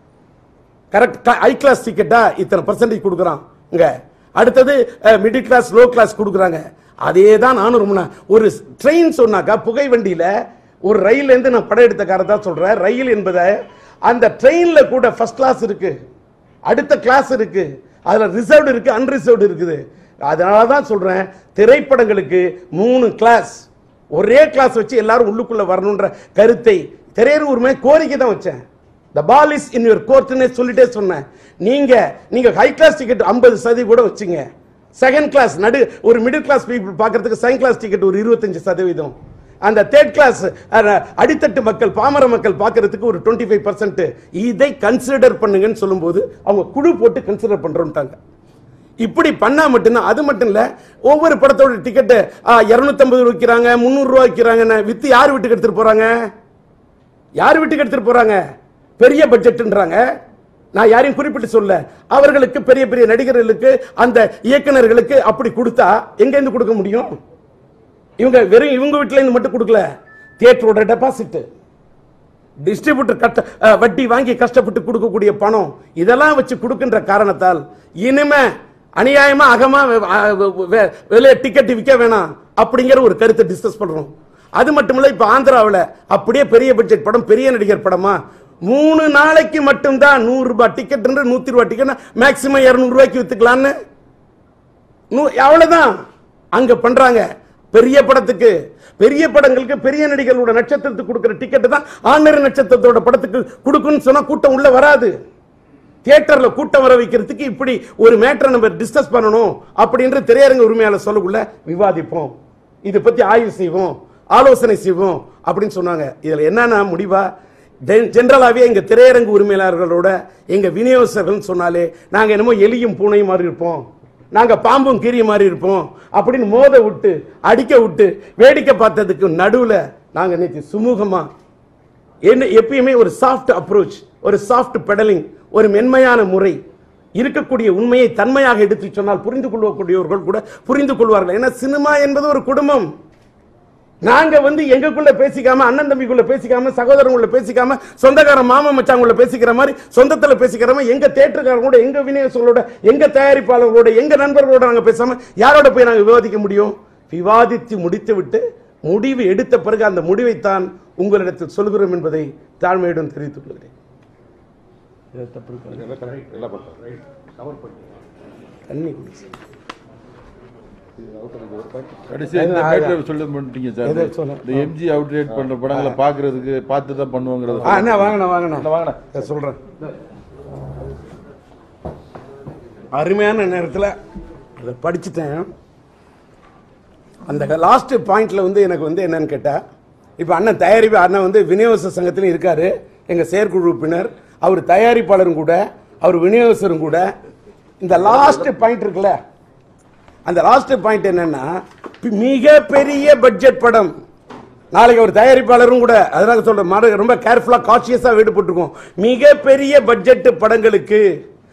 கரெக்ட் ஹை கிளாஸ் டிக்கெட்டா இத்தனை பர்சன்டேஜ் கொடுக்குறான் இங்க அடுத்தது மிடில் கிளாஸ் லோ கிளாஸ் கொடுக்குறாங்க அதே தான் நானும் ரொம்ப நா- ஒரு ட்ரெயின் சொன்னாக்கா புகை வண்டியில ஒரு ரயில்ல இருந்து நான் படம் எடுத்த காரை தான் சொல்றேன் ரயில் என்பதை அந்த ட்ரெயின்ல கூட ஃபர்ஸ்ட் கிளாஸ் இருக்கு அடுத்த கிளாஸ் இருக்கு அதுல ரிசர்வ்டு இருக்கு அன்ரிசர்வ்டு இருக்குது அதனால தான் சொல்றேன் திரைப்படங்களுக்கு மூணு கிளாஸ் ஒரே கிளாஸ் வச்சு எல்லாரும் உள்ளுக்குள்ள வரணுன்ற கருத்தை திரையரங்கு உரிமை கோரிக்கை தான் வச்சேன் த பால் இஸ் இன் யுவர் கோர்ட்னு சொல்லிட்டே சொன்னேன் நீங்க நீங்க ஹை கிளாஸ் டிக்கெட் ஐம்பது சதவீதம் கூட வச்சுங்க செகண்ட் கிளாஸ் நடு ஒரு மிடில் கிளாஸ் பீப்புள் பார்க்கறதுக்கு செகண்ட் கிளாஸ் டிக்கெட் ஒரு இருபத்தஞ்சு சதவீதம் அந்த தேர்ட் கிளாஸ் அடித்தட்டு மக்கள் பாமர மக்கள் பார்க்கறதுக்கு ஒரு டுவெண்ட்டி ஃபைவ் பர்சன்ட் இதை கன்சிடர் பண்ணுங்கன்னு சொல்லும்போது அவங்க குழு போட்டு கன்சிடர் பண்றோம்ட்டாங்க இப்படி பண்ணா மட்டும்தான் அது மட்டும் இல்ல ஒவ்வொரு படத்தோட டிக்கெட்டு இருநூத்தம்பது ரூபா விற்கிறாங்க முந்நூறு ரூபா விற்கிறாங்க வித்து யார் வீட்டுக்கு எடுத்துட்டு போறாங்க யார் வீட்டுக்கு எடுத்துட்டு போறாங்க பெரிய பட்ஜெட்ன்றாங்க நான் யாரையும் குறிப்பிட்டு சொல்ல அவர்களுக்கு பெரிய பெரிய நடிகர்களுக்கு அந்த இயக்குனர்களுக்கு அப்படி கொடுத்தா எங்க இருந்து கொடுக்க முடியும் இவங்க வெறும் இவங்க வீட்டுல இருந்து மட்டும் கொடுக்கல தியேட்டரோட டெபாசிட் டிஸ்ட்ரிபியூட்டர் கட்ட அஹ், வட்டி வாங்கி கஷ்டப்பட்டு கொடுக்கக்கூடிய பணம் இதெல்லாம் வச்சு கொடுக்கின்ற காரணத்தால் இனிமே அநியாயமா அகமா வெ- அஹ், வெ- வெ- வெளியே டிக்கெட் விற்க வேணாம் அப்படிங்கிற ஒரு கருத்தை டிஸ்கஸ் பண்றோம் அது மட்டுமில்ல இப்ப ஆந்திராவில் அப்படியே பெரிய பட்ஜெட் படம் பெரிய நடிகர் படமா மூணு நாளைக்கு மட்டும்தான் நூறு ரூபாய் டிக்கெட் நூத்தி ரூபாய் டிக்கெட் மேக்சிமம் இருநூறு ரூபாய்க்கு வித்துக்கலான்னு நூ- அவ்வளவுதான் அங்க பண்றாங்க பெரிய படத்துக்கு பெரிய படங்களுக்கு பெரிய நடிகர்களோட நட்சத்திரத்துக்கு கொடுக்கிற டிக்கெட் தான் ஆண்டர் நட்சத்திரத்தோட படத்துக்கு கொடுக்குன்னு சொன்னா கூட்டம் உள்ள வராது தியேட்டர்ல கூட்டம் வர வைக்கிறதுக்கு இப்படி ஒரு மேட்டரை நம்ம டிஸ்கஸ் பண்ணணும் அப்படின்ற திரையரங்க உரிமையாளர் சொல்லக்குள்ள விவாதிப்போம் இதை பத்தி ஆய்வு செய்வோம் ஆலோசனை செய்வோம் அப்படின்னு சொன்னாங்க இதுல என்னன்னா முடிவா ஜென்ரலாகவே எங்க திரையரங்கு உரிமையாளர்களோட எங்க விநியோகஸ்தர்கள் சொன்னாலே நாங்க என்னமோ எலியும் பூனையும் மாதிரி இருப்போம் நாங்க பாம்பும் கீரிய மாதிரி இருப்போம் அப்படின்னு மோத விட்டு அடிக்க விட்டு வேடிக்கை பார்த்ததுக்கு நடுவுல நாங்க நேற்று சுமூகமா என்ன எப்பயுமே ஒரு சாஃப்ட் அப்ரோச் ஒரு சாஃப்ட் பெடலிங் ஒரு மென்மையான முறை இருக்கக்கூடிய உண்மையை தன்மையாக எடுத்து சொன்னால் புரிந்து கொள்ளக்கூடியவர்கள் கூட புரிந்து கொள்வார்கள் ஏன்னா சினிமா என்பது ஒரு குடும்பம் நாங்க வந்து எங்களுக்குள்ள பேசிக்காம அண்ணன் தம்பிக்குள்ள பேசிக்காம சகோதரங்களுள்ள பேசிக்காம சொந்தக்கார மாமா மச்சாங்குள்ள பேசிக்கிற மாதிரி சொந்தத்துல பேசிக்கிற மாதிரி எங்க தேட்டருக்காரங்களோட எங்க விநியோகங்களோட எங்க தயாரிப்பாளர்களோட எங்க நண்பர்களோட நாங்க பேசாம யாரோட போய் நாங்க விவாதிக்க முடியும் விவாதித்து முடித்து விட்டு முடிவு எடுத்த பிறகு அந்த முடிவைத்தான் உங்களிடத்தில் சொல்கிறோம் என்பதை தாழ்மையுடன் தெரிவித்துக் கொள்கிறேன் இது தப்பு இருக்கா? தண்ணி குடி சார். கடைசியா இந்த மேட்டர் சொல்ல மாட்டீங்க சார் எதை சொல்ல? இந்த எம்ஜி அவுட்ரேட் பண்ற படங்களை பாக்குறதுக்கு பார்த்து தான் பண்ணுவாங்கிறது ஆ, அண்ணா வாங்கண்ணா வாங்கண்ணா வாங்கண்ணா இதை சொல்றேன் அருமையான நேரத்தில் அதை படிச்சுட்டேன் அந்த லாஸ்ட் பாயிண்ட்ல வந்து எனக்கு வந்து என்னன்னு கேட்டா இப்போ அண்ணன் தயாரிப்பு அண்ணன் வந்து விநியோக சங்கத்திலும் இருக்காரு எங்க செயற்குழு உறுப்பினர் அவர் தயாரிப்பாளரும் கூட அவர் விநியோகஸ்தரும் கூட இந்த லாஸ்ட் பாயிண்ட் இருக்குல்ல அந்த லாஸ்ட் பாயிண்ட் என்னன்னா மிக பெரிய பட்ஜெட் படம் நாளைக்கு ஒரு தயாரிப்பாளரும் கூட அதனால சொல்ற மாடு ரொம்ப கேர்ஃபுல்லா கான்சியஸா ஈடுபட்டிருக்கோம் மிக பெரிய பட்ஜெட் படங்களுக்கு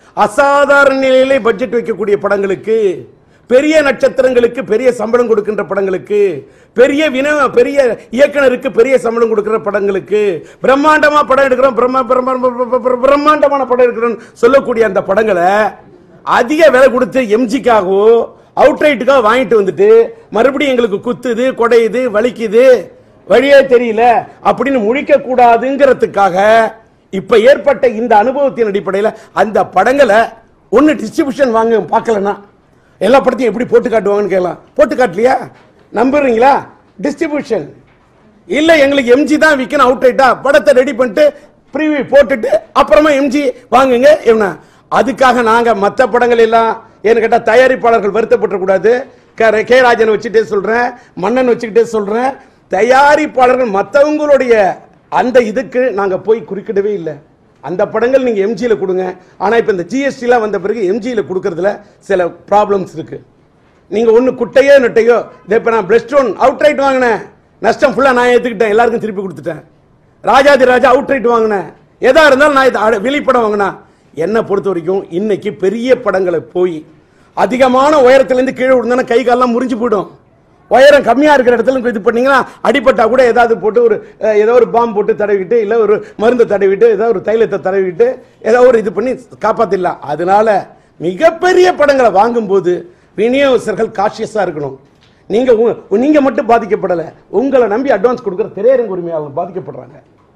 அசாதாரண நிலையிலே பட்ஜெட் வைக்கக்கூடிய படங்களுக்கு பெரிய நட்சத்திரங்களுக்கு பெரிய சம்பளம் கொடுக்கின்ற படங்களுக்கு பெரிய வின பெரிய இயக்குனருக்கு பெரிய சம்பளம் கொடுக்கிற படங்களுக்கு பிரம்மாண்டமா படம் எடுக்கிறோம் பிரம்மா பிரம்மா- பிரம்மா- பிரம்மாண்டமான படம் எடுக்கிறோம் சொல்லக்கூடிய அந்த படங்களை அதிக விலை கொடுத்து எம்ஜிக்காகவோ அவுட்ரைட்டுக்காக வாங்கிட்டு வந்துட்டு மறுபடியும் எங்களுக்கு குத்துது கொடையுது வலிக்குது வழியே தெரியல அப்படின்னு முழிக்க கூடாதுங்கிறதுக்காக இப்ப ஏற்பட்ட இந்த அனுபவத்தின் அடிப்படையில் அந்த படங்களை ஒன்னு டிஸ்ட்ரிபியூஷன் வாங்க பார்க்கலனா எல்லா படத்தையும் எப்படி போட்டு காட்டுவாங்கன்னு கேட்கலாம் போட்டு காட்டலையா நம்புறீங்களா டிஸ்ட்ரிபியூஷன் இல்ல எங்களுக்கு எம்ஜி தான் விற்கணும் அவுட் ரைட்டா படத்தை ரெடி பண்ணிட்டு ப்ரீவியூ போட்டுட்டு அப்புறமா எம்ஜி வாங்குங்க என்ன அதுக்காக நாங்க மத்த படங்கள் எல்லாம் ஏன்னு கேட்டா தயாரிப்பாளர்கள் வருத்தப்பட்டு கூடாது கே ராஜன் வச்சுட்டே சொல்றேன் மன்னன் வச்சுக்கிட்டே சொல்றேன் தயாரிப்பாளர்கள் மற்றவங்களுடைய அந்த இதுக்கு நாங்க போய் குறுக்கிடவே இல்லை அந்த படங்கள் நீங்க எம்ஜியில கொடுங்க ஆனா இப்ப இந்த ஜிஎஸ்டிலாம் வந்த பிறகு எம்ஜியில கொடுக்கறதுல சில ப்ராப்ளம்ஸ் இருக்கு நீங்க ஒண்ணு குட்டையோ நெட்டையோ இதை இப்ப நான் பிளஸ் ஸ்டோன் அவுட் ரைட் வாங்கினேன் நஷ்டம் ஃபுல்லா நான் ஏத்துக்கிட்டேன் எல்லாருக்கும் திருப்பி கொடுத்துட்டேன் ராஜாதி ராஜா அவுட் ரைட் வாங்கினேன் எதா இருந்தாலும் நான் இதை அட- வெளிப்படம் வாங்கினா என்னை பொறுத்த வரைக்கும் இன்னைக்கு பெரிய படங்களை போய் அதிகமான உயரத்திலேருந்து கீழே விழுந்தா கை காலெல்லாம் முறிஞ்சு போயிடும் உயரம் கம்மியா இருக்கிற இடத்துல இது பண்ணீங்கன்னா அடிபட்டா கூட ஏதாவது போட்டு ஒரு அஹ், ஏதோ ஒரு பாம்பு போட்டு தடவிட்டு இல்ல ஒரு மருந்தை தடவிட்டு ஏதோ ஒரு தைலத்தை தடவிட்டு ஏதோ ஒரு இது பண்ணி காப்பாத்திடலாம் அதனால மிகப்பெரிய படங்களை வாங்கும்போது விநியோகஸ்தர்கள் காஷியஸா இருக்கணும் நீங்க உ- நீங்க மட்டும் பாதிக்கப்படல உங்களை நம்பி அட்வான்ஸ் கொடுக்குற திரையரங்கு உரிமையாளர் பாதிக்கப்படுறாங்க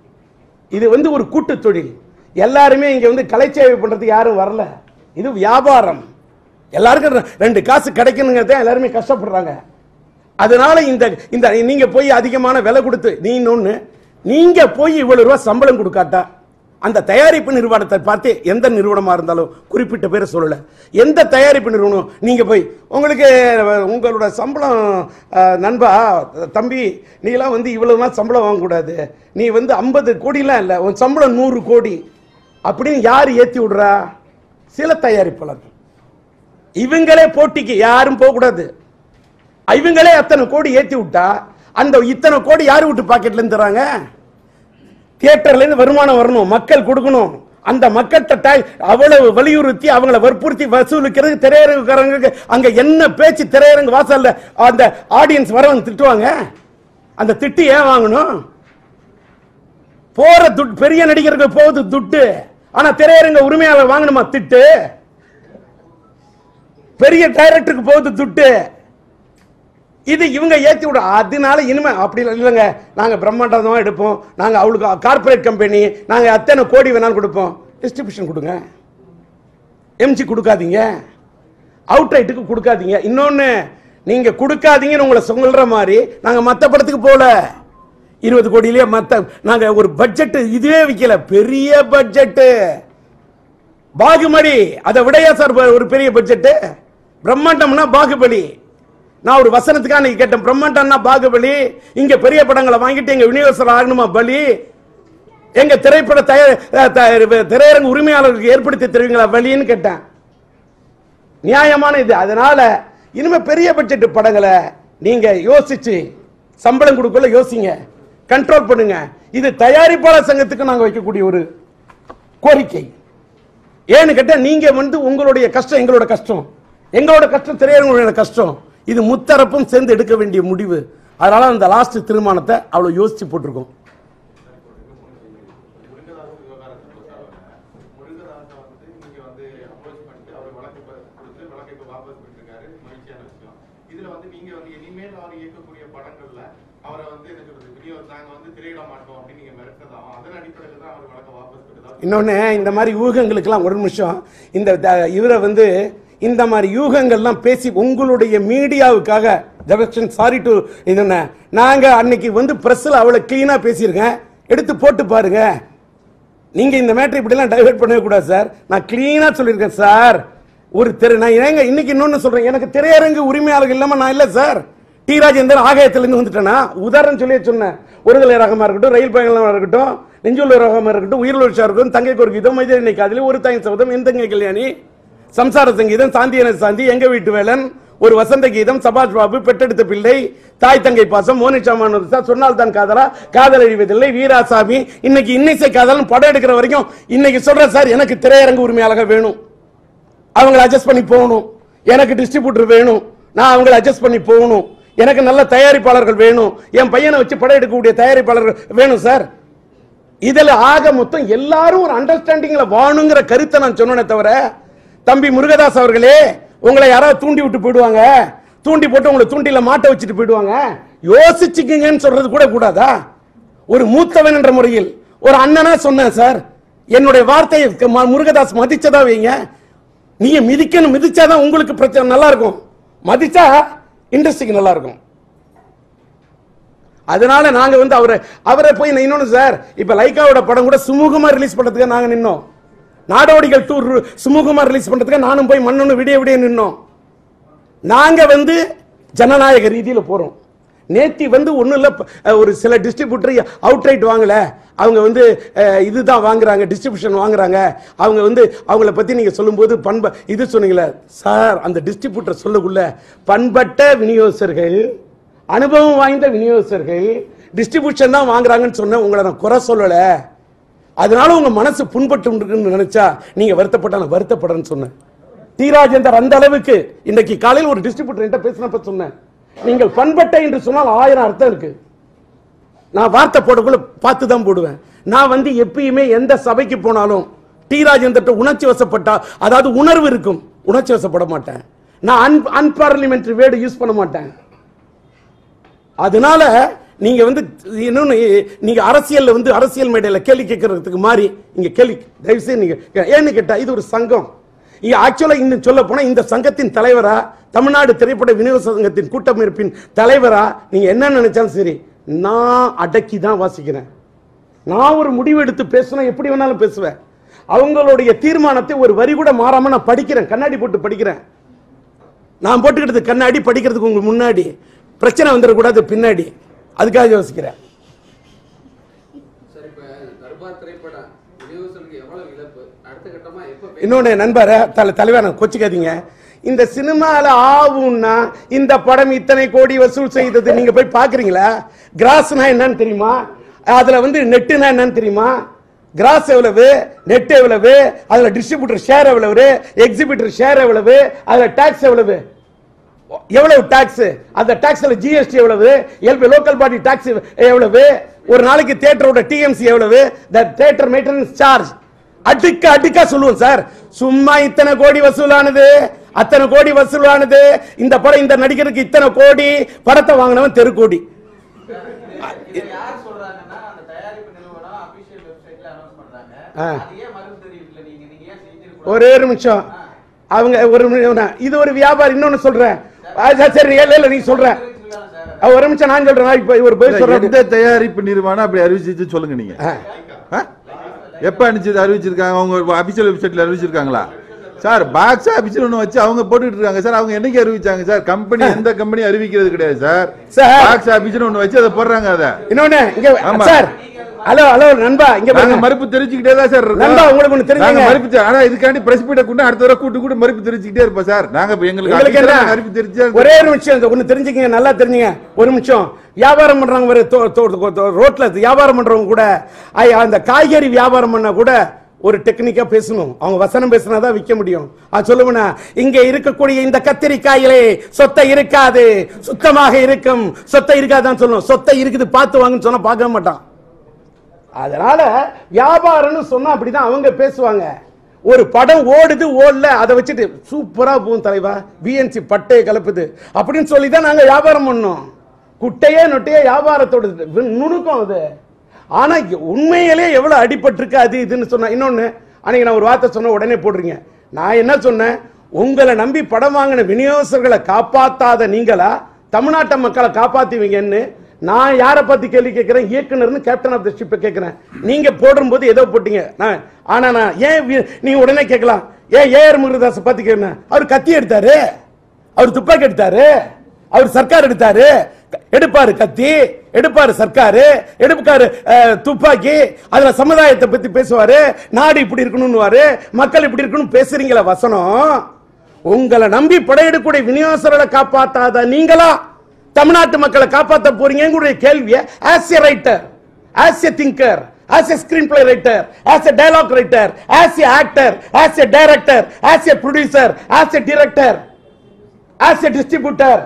இது வந்து ஒரு கூட்டு தொழில் எல்லாருமே இங்க வந்து கலைச்சேவை பண்றதுக்கு யாரும் வரல இது வியாபாரம் எல்லாருக்கும் ரெ- ரெண்டு காசு கிடைக்கணுங்கிறத எல்லாருமே கஷ்டப்படுறாங்க அதனால இந்த இந்த நீங்க போய் அதிகமான விலை கொடுத்து நீ இன்னொன்னு நீங்க போய் இவ்வளவு ரூபாய் சம்பளம் கொடுக்காட்டா அந்த தயாரிப்பு நிறுவனத்தை பார்த்து எந்த நிறுவனமா இருந்தாலும் குறிப்பிட்ட பேரை சொல்லல எந்த தயாரிப்பு நிறுவனம் நீங்க போய் உங்களுக்கு அஹ், உங்களோட சம்பளம் அஹ், நண்பா தம்பி நீலாம் வந்து இவ்வளவுலாம் சம்பளம் வாங்கக்கூடாது நீ வந்து ஐம்பது கோடிலாம் இல்லை உன் சம்பளம் நூறு கோடி அப்படின்னு யார் ஏத்தி விடுறா சில தயாரிப்பாளர்கள் இவங்களே போட்டிக்கு யாரும் போக கூடாது இவங்களே அத்தனை கோடி ஏத்தி விட்டா அந்த இத்தனை கோடி யாரு விட்டு பாக்கெட்ல இருந்து தராங்க தியேட்டர்ல இருந்து வருமானம் வரணும் மக்கள் கொடுக்கணும் அந்த மக்கள்கிட்ட டை- அவ்வளவு வலியுறுத்தி அவங்கள வற்புறுத்தி வசூலிக்கிறது திரையரங்குக்காரங்களுக்கு அங்க என்ன பேச்சு திரையரங்கு வாசல்ல அந்த ஆடியன்ஸ் வரவங்க திட்டுவாங்க அந்த திட்டு ஏன் வாங்கணும் போற துட்டு பெரிய நடிகர்கள் போகுது துட்டு ஆனா திரையரங்க உரிமையாளர் வாங்கணுமா திட்டு பெரிய டைரக்டருக்கு போகுது துட்டு இது இவங்க ஏத்தி விட அதனால இனிமே அப்படி இல்லைங்க நாங்க பிரம்மாண்டமா எடுப்போம் நாங்க அவளுக்கு கார்ப்பரேட் கம்பெனி நாங்க அத்தனை கோடி வேணாலும் கொடுப்போம் டிஸ்ட்ரிபியூஷன் கொடுங்க எம்ஜி கொடுக்காதீங்க அவுட் ரைட்டுக்கு கொடுக்காதீங்க இன்னொன்னு நீங்க கொடுக்காதீங்கன்னு உங்களை சொல்ற மாதிரி நாங்க மத்த படத்துக்கு போல இருபது கோடியிலேயே மத்த நாங்க ஒரு பட்ஜெட் இதுவே விக்கல பெரிய பட்ஜெட் பாகுமடி அதை விடையா சார் ஒரு பெரிய பட்ஜெட் பிரம்மாண்டம்னா பாகுபலி நான் ஒரு வசனத்துக்காக அன்னைக்கு கேட்டேன் பிரம்மாண்டம்னா பாகுபலி இங்க பெரிய படங்களை வாங்கிட்டு எங்க விநியோகஸ்தர் ஆகணுமா பலி எங்க திரைப்பட தயார் அஹ், த- திரையரங்கு உரிமையாளர்களுக்கு ஏற்படுத்தி தருவீங்களா வழின்னு கேட்டேன் நியாயமான இது அதனால இனிமே பெரிய பட்ஜெட் படங்களை நீங்க யோசிச்சு சம்பளம் கொடுக்கல யோசிங்க கண்ட்ரோல் பண்ணுங்க இது தயாரிப்பாளர் சங்கத்துக்கு நாங்க வைக்கக்கூடிய ஒரு கோரிக்கை ஏன்னு கேட்டா நீங்க வந்து உங்களுடைய கஷ்டம் எங்களோட கஷ்டம் எங்களோட கஷ்டம் திரையரங்களோட கஷ்டம் இது முத்தரப்பும் சேர்ந்து எடுக்க வேண்டிய முடிவு அதனால அந்த லாஸ்ட் தீர்மானத்தை அவ்வளவு யோசிச்சு போட்டிருக்கோம் முருகதாஸ் விவகாரத்தை பொறுத்தவரை முருகதாஸை வந்து நீங்க வந்து அப்ரோச் பண்ணிட்டு அவர் வழக்கு ப- கொடுத்து வழக்கை இப்ப வாபஸ் பெற்றிருக்காரு மகிழ்ச்சியான விஷயம் இதுல வந்து நீங்க வந்து இனிமேல் அவர் இயக்கக்கூடிய படங்கள்ல அவரை வந்து என்ன சொல்றது விநியோக நாங்க வந்து திரையிட மாட்டோம் அப்படின்னு நீங்க மிரட்டதாகும் அதன் அடிப்படையில தான் அவர் வழக்கை வாபஸ் பெற்றதா இன்னொன்னு இந்த மாதிரி யூகங்களுக்கெல்லாம் ஒரு நிமிஷம் இந்த த- இவரை வந்து இந்த மாதிரி யூகங்கள்லாம் பேசி உங்களுடைய மீடியாவுக்காக ஜபக்ஷன் சாரி டு இதுன்னு நாங்க அன்னைக்கு வந்து பிரஸ்ல அவ்வளவு கிளீனா பேசியிருக்கேன் எடுத்து போட்டு பாருங்க நீங்க இந்த மேட்டர் இப்படிலாம் டைவர்ட் பண்ணவே கூடாது சார் நான் கிளீனா சொல்லியிருக்கேன் சார் ஒரு திரை நான் ஏங்க இன்னைக்கு இன்னொன்னு சொல்றேன் எனக்கு திரையரங்கு உரிமையாளர்கள் இல்லாம நான் இல்ல சார் டி ராஜேந்தர் ஆகாயத்துல இருந்து வந்துட்டேனா உதாரணம் சொல்லி சொன்னேன் ஒருதலை ரகமா இருக்கட்டும் ரயில் பயணமா இருக்கட்டும் நெஞ்சுள்ள ரகமா இருக்கட்டும் உயிரிழச்சா இருக்கட்டும் தங்கைக்கு ஒரு கீதம் மைதேரி இன்னைக்கு அதுல ஒரு தாய் சபதம் என் தங்கை கல்யாணி சம்சார சங்கீதம் சாந்தியன சாந்தி எங்க வீட்டு வேலன் ஒரு வசந்த கீதம் சபாஷ் பாபு பெற்றெடுத்த பிள்ளை தாய் தங்கை பாசம் மோனிஷா மானோதிசா சொன்னால் தான் காதலா காதல் அழிவதில்லை வீராசாமி இன்னைக்கு இன்னிசை காதலன் படம் எடுக்கிற வரைக்கும் இன்னைக்கு சொல்றேன் சார் எனக்கு திரையரங்கு உரிமையாளர்கள் வேணும் அவங்கள அட்ஜஸ்ட் பண்ணி போகணும் எனக்கு டிஸ்ட்ரிபியூட்டர் வேணும் நான் அவங்கள அட்ஜஸ்ட் பண்ணி போகணும் எனக்கு நல்ல தயாரிப்பாளர்கள் வேணும் என் பையனை வச்சு படம் எடுக்கக்கூடிய தயாரிப்பாளர்கள் வேணும் சார் இதுல ஆக மொத்தம் எல்லாரும் ஒரு அண்டர்ஸ்டாண்டிங்ல வாணுங்கிற கருத்தை நான் சொன்னேனே தவிர தம்பி முருகதாஸ் அவர்களே உங்களை யாராவது தூண்டி விட்டு போயிடுவாங்க தூண்டி போட்டு உங்களை தூண்டில மாட்ட வச்சுட்டு போயிடுவாங்க யோசிச்சுக்கிங்கன்னு சொல்றது கூட கூடாதா ஒரு மூத்தவன் என்ற முறையில் ஒரு அண்ணனா சொன்னேன் சார் என்னுடைய வார்த்தையை ம- முருகதாஸ் மதிச்சதா வைங்க நீங்க மிதிக்கணும் மிதிச்சாதான் உங்களுக்கு பிரச்சனை நல்லா இருக்கும் மதிச்சா இண்டஸ்ட்ரிக்கு நல்லா இருக்கும் அதனால நாங்க வந்து அவரை அவரை போய் நான் இன்னொன்னு சார் இப்ப லைக்காவோட படம் கூட சுமூகமா ரிலீஸ் பண்றதுக்கு நாங்க நின்னோம் நாடோடிகள் டூர் சுமூகமா ரிலீஸ் பண்றதுக்கு நானும் போய் மண்ணொன்னு விடிய விடிய நின்னோம் நாங்க வந்து ஜனநாயக ரீதியில போறோம் நேத்தி வந்து ஒண்ணும் இல்ல ப- அஹ், ஒரு சில டிஸ்ட்ரிபியூட்டர் அவுட் ரைட் வாங்கல அவங்க வந்து அஹ், இதுதான் வாங்குறாங்க டிஸ்ட்ரிபியூஷன் வாங்குறாங்க அவங்க வந்து அவங்கள பத்தி நீங்க சொல்லும்போது பண்ப இது சொன்னீங்களே சார் அந்த டிஸ்ட்ரிபியூட்டர் சொல்லக்குள்ள பண்பட்ட விநியோகஸ்தர்கள் அனுபவம் வாய்ந்த விநியோகஸ்தர்கள் டிஸ்ட்ரிபியூஷன் தான் வாங்குறாங்கன்னு சொன்ன உங்களை நான் குறை சொல்லல அதனால உங்க மனசு புண்பட்டு இருக்குன்னு நினைச்சா நீங்க வருத்தப்பட்டா நான் வருத்தப்படுறேன்னு சொன்னேன் டி ராஜேந்தர் அந்த அளவுக்கு இன்னைக்கு காலையில் ஒரு டிஸ்ட்ரிபியூட்டர் என்கிட்ட பேசினப்ப சொன்னேன் நீங்கள் பண்பட்ட என்று சொன்னால் ஆயிரம் அர்த்தம் இருக்கு நான் வார்த்தை போடக்குள்ள பார்த்து தான் போடுவேன் நான் வந்து எப்பயுமே எந்த சபைக்கு போனாலும் டி ராஜேந்தர்ட்ட உணர்ச்சி வசப்பட்டா அதாவது உணர்வு இருக்கும் உணர்ச்சி வசப்பட மாட்டேன் நான் அன் அன்பார்லிமெண்ட்ரி வேர்டு யூஸ் பண்ண மாட்டேன் அதனால நீங்க வந்து இன்னொன்னு நீங்க அரசியல்ல வந்து அரசியல் மேடையில கேள்வி கேட்கறதுக்கு மாதிரி இங்க கேள்வி தயவு செய்து நீங்க கே- ஏன்னு கேட்டா இது ஒரு சங்கம் இங்க ஆக்சுவலா இன்னும் சொல்ல போனா இந்த சங்கத்தின் தலைவரா தமிழ்நாடு திரைப்பட விநியோக சங்கத்தின் கூட்டமைப்பின் தலைவரா நீங்க என்ன நினைச்சாலும் சரி நான் அடக்கி தான் வாசிக்கிறேன் நான் ஒரு முடிவு எடுத்து பேசுனா எப்படி வேணாலும் பேசுவேன் அவங்களுடைய தீர்மானத்தை ஒரு வரி கூட மாறாம நான் படிக்கிறேன் கண்ணாடி போட்டு படிக்கிறேன் நான் போட்டுக்கிறது கண்ணாடி படிக்கிறதுக்கு உங்களுக்கு முன்னாடி பிரச்சனை வந்துடக்கூடாது பின்னாடி அதுக்காக யோசிக்கிறேன் சார் இப்ப தர்பார் திரைப்படம் விநியோகஸ்தர்களுக்கு எவ்வளவு இழப்பு அடுத்த கட்டமா எப்ப பே- இன்னொன்னு நண்பர தலை தலைவர் கொச்சிக்காதீங்க இந்த சினிமால ஆவுன்னா இந்த படம் இத்தனை கோடி வசூல் செய்தது நீங்க போய் பாக்குறீங்களா கிராஸ்னா என்னன்னு தெரியுமா அதுல வந்து நெட்டுனா என்னன்னு தெரியுமா கிராஸ் எவ்வளவு நெட் எவ்வளவு அதுல டிஸ்ட்ரிபியூட்டர் ஷேர் எவ்வளவு எக்ஸிபியூட்டர் ஷேர் எவ்வளவு அதுல டாக்ஸ் எவ்வளவு எவ்வளவு டாக்ஸ் அந்த டாக்ஸ்ல ஜிஎஸ்டி எவ்வளவு எல்பி லோக்கல் பாடி டாக்ஸ் எவ்வளவு ஒரு நாளைக்கு தியேட்டரோட டிஎம்சி எவ்வளவு த தியேட்டர் மெயின்டெனன்ஸ் சார்ஜ் அடுக்க அடுக்கா சொல்லுவோம் சார் சும்மா இத்தனை கோடி வசூலானது அத்தனை கோடி வசூலானது இந்த படம் இந்த நடிகருக்கு இத்தனை கோடி படத்தை வாங்கினவன் தெரு கோடி இதை யார் சொல்றாங்கன்னா அந்த தயாரிப்பு நிறுவனம் அபிஷியல் வெப்சைட்ல அனௌன்ஸ் பண்றாங்க ஆ. அது ஏன் மறுப்பு தெரிவிக்கல நீங்க நீங்க ஏன் செஞ்சிருக்க ஒரே ஒரு நிமிஷம் அவங்க ஒரு நிமிஷம். இது ஒரு வியாபாரி இன்னொன்னு சொல்றேன் ஆ, சரி, சரி இல்ல இல்ல நீ சொல்ற சார் ஆ, ஒரு நிமிஷம் நான் சொல்றேன் நான் இப்ப ஒரு போய் சொல்றேன் எந்த தயாரிப்பு நிறுவனம் அப்படி அறிவிச்சிச்சு சொல்லுங்க நீங்க ஆ. ஆ? எப்ப அனுப்பிச்சு அறிவிச்சிருக்காங்க அவங்க அபிஷியல் வெப்சைட்ல அறிவிச்சிருக்காங்களா சார் பாக்ஸ் ஆபீஸ்ல ஒண்ணு வச்சு அவங்க போட்டுட்டு இருக்காங்க சார் அவங்க என்னைக்கு அறிவிச்சாங்க சார் கம்பெனி எந்த கம்பெனி அறிவிக்கிறது கிடையாது சார் சார். பாக்ஸ் ஆபீஸ்னு ஒண்ணு வச்சு அதை போடுறாங்க அத இன்னொன்னு இங்க ஆமா. சார் ஹலோ ஹலோ நண்பா இங்க நாங்க பாருங்க மறுப்பு தெரிஞ்சுக்கிட்டே தான் சார் இருக்கோம். நண்பா, உங்களுக்கு ஒண்ணு தெரிஞ்சுங்க. நாங்க மறுப்பு தெ- ஆனா இதுக்காண்டி பிரஸ் மீட்டை கொண்டு அடுத்த தடவை கூட்டு கூட மறுப்பு தெரிஞ்சுக்கிட்டே இருப்போம் சார் நாங்க இப்ப எங்களுக்கு உங்களுக்கு என்ன official ஆ மறுப்பு தெரிஞ்சா ஒரே ஒரு நிமிஷம் இந்த ஒண்ணு தெரிஞ்சுக்கங்க நல்லா தெரிஞ்சுங்க ஒரு நிமிஷம் வியாபாரம் பண்றவங்க ஒரு தோ- தோ- தோ- ரோட்ல வியாபாரம் பண்றவங்க கூட ஐ, அந்த காய்கறி வியாபாரம் பண்ண கூட ஒரு டெக்னிக்கா பேசணும் அவங்க வசனம் பேசினாதான் விற்க முடியும் அது சொல்லுவனா இங்க இருக்கக்கூடிய இந்த கத்திரிக்காயிலே சொத்தை இருக்காது சுத்தமாக இருக்கும் சொத்தை இருக்காதுன்னு சொல்லணும் சொத்தை இருக்குது பார்த்து வாங்கன்னு சொன்னா பார்க்க மாட்டான் அதனால வியாபாரம்னு சொன்னா அப்படிதான் அவங்க பேசுவாங்க ஒரு படம் ஓடுது ஓடல அதை வச்சுட்டு சூப்பரா போகும் தலைவா பிஎன்சி பட்டையை கலப்புது அப்படின்னு சொல்லி தான் நாங்க வியாபாரம் பண்ணோம் குட்டையே நொட்டையே வியாபாரத்தோட வி- நுணுக்கம் அது ஆனா இங்க உண்மையிலே எவ்வளவு அடிபட்டிருக்கு அது இதுன்னு சொன்னா இன்னொன்னு அன்னைக்கு நான் ஒரு வார்த்தை சொன்ன உடனே போடுறீங்க நான் என்ன சொன்னேன் உங்களை நம்பி படம் வாங்கின விநியோகஸ்தர்களை காப்பாத்தாத நீங்களா தமிழ்நாட்டு மக்களை காப்பாத்துவீங்கன்னு நான் யாரை பத்தி கேள்வி கேட்கிறேன் இயக்குனர்னு கேப்டன் ஆஃப் த ஷிப்பை கேட்கிறேன் நீங்க போடும்போது ஏதோ போட்டீங்க நான் ஆனா நான் ஏன் வி- நீங்க உடனே கேட்கலாம் ஏன் ஏஆர் முருகதாஸ் பத்தி கேட்கிறேன் அவர் கத்தி எடுத்தாரு அவர் துப்பாக்கி எடுத்தாரு அவர் சர்க்கார் எடுத்தாரு எடுப்பாரு கத்தி எடுப்பாரு சர்க்காரு எடுப்பாரு அஹ், துப்பாக்கி அதுல சமுதாயத்தை பத்தி பேசுவாரு நாடு இப்படி இருக்கணும்னுவாரு மக்கள் இப்படி இருக்கணும் பேசுறீங்களா வசனம் உங்களை நம்பி படையெடுக்கக்கூடிய விநியோகஸ்தர்களை காப்பாத்தாத நீங்களா தமிழ்நாட்டு மக்களை காப்பாத்த போறீங்க கேள்வியை as a writer as a thinker as a screenplay writer as a dialogue writer as a actor as a director as a producer as a director as a distributor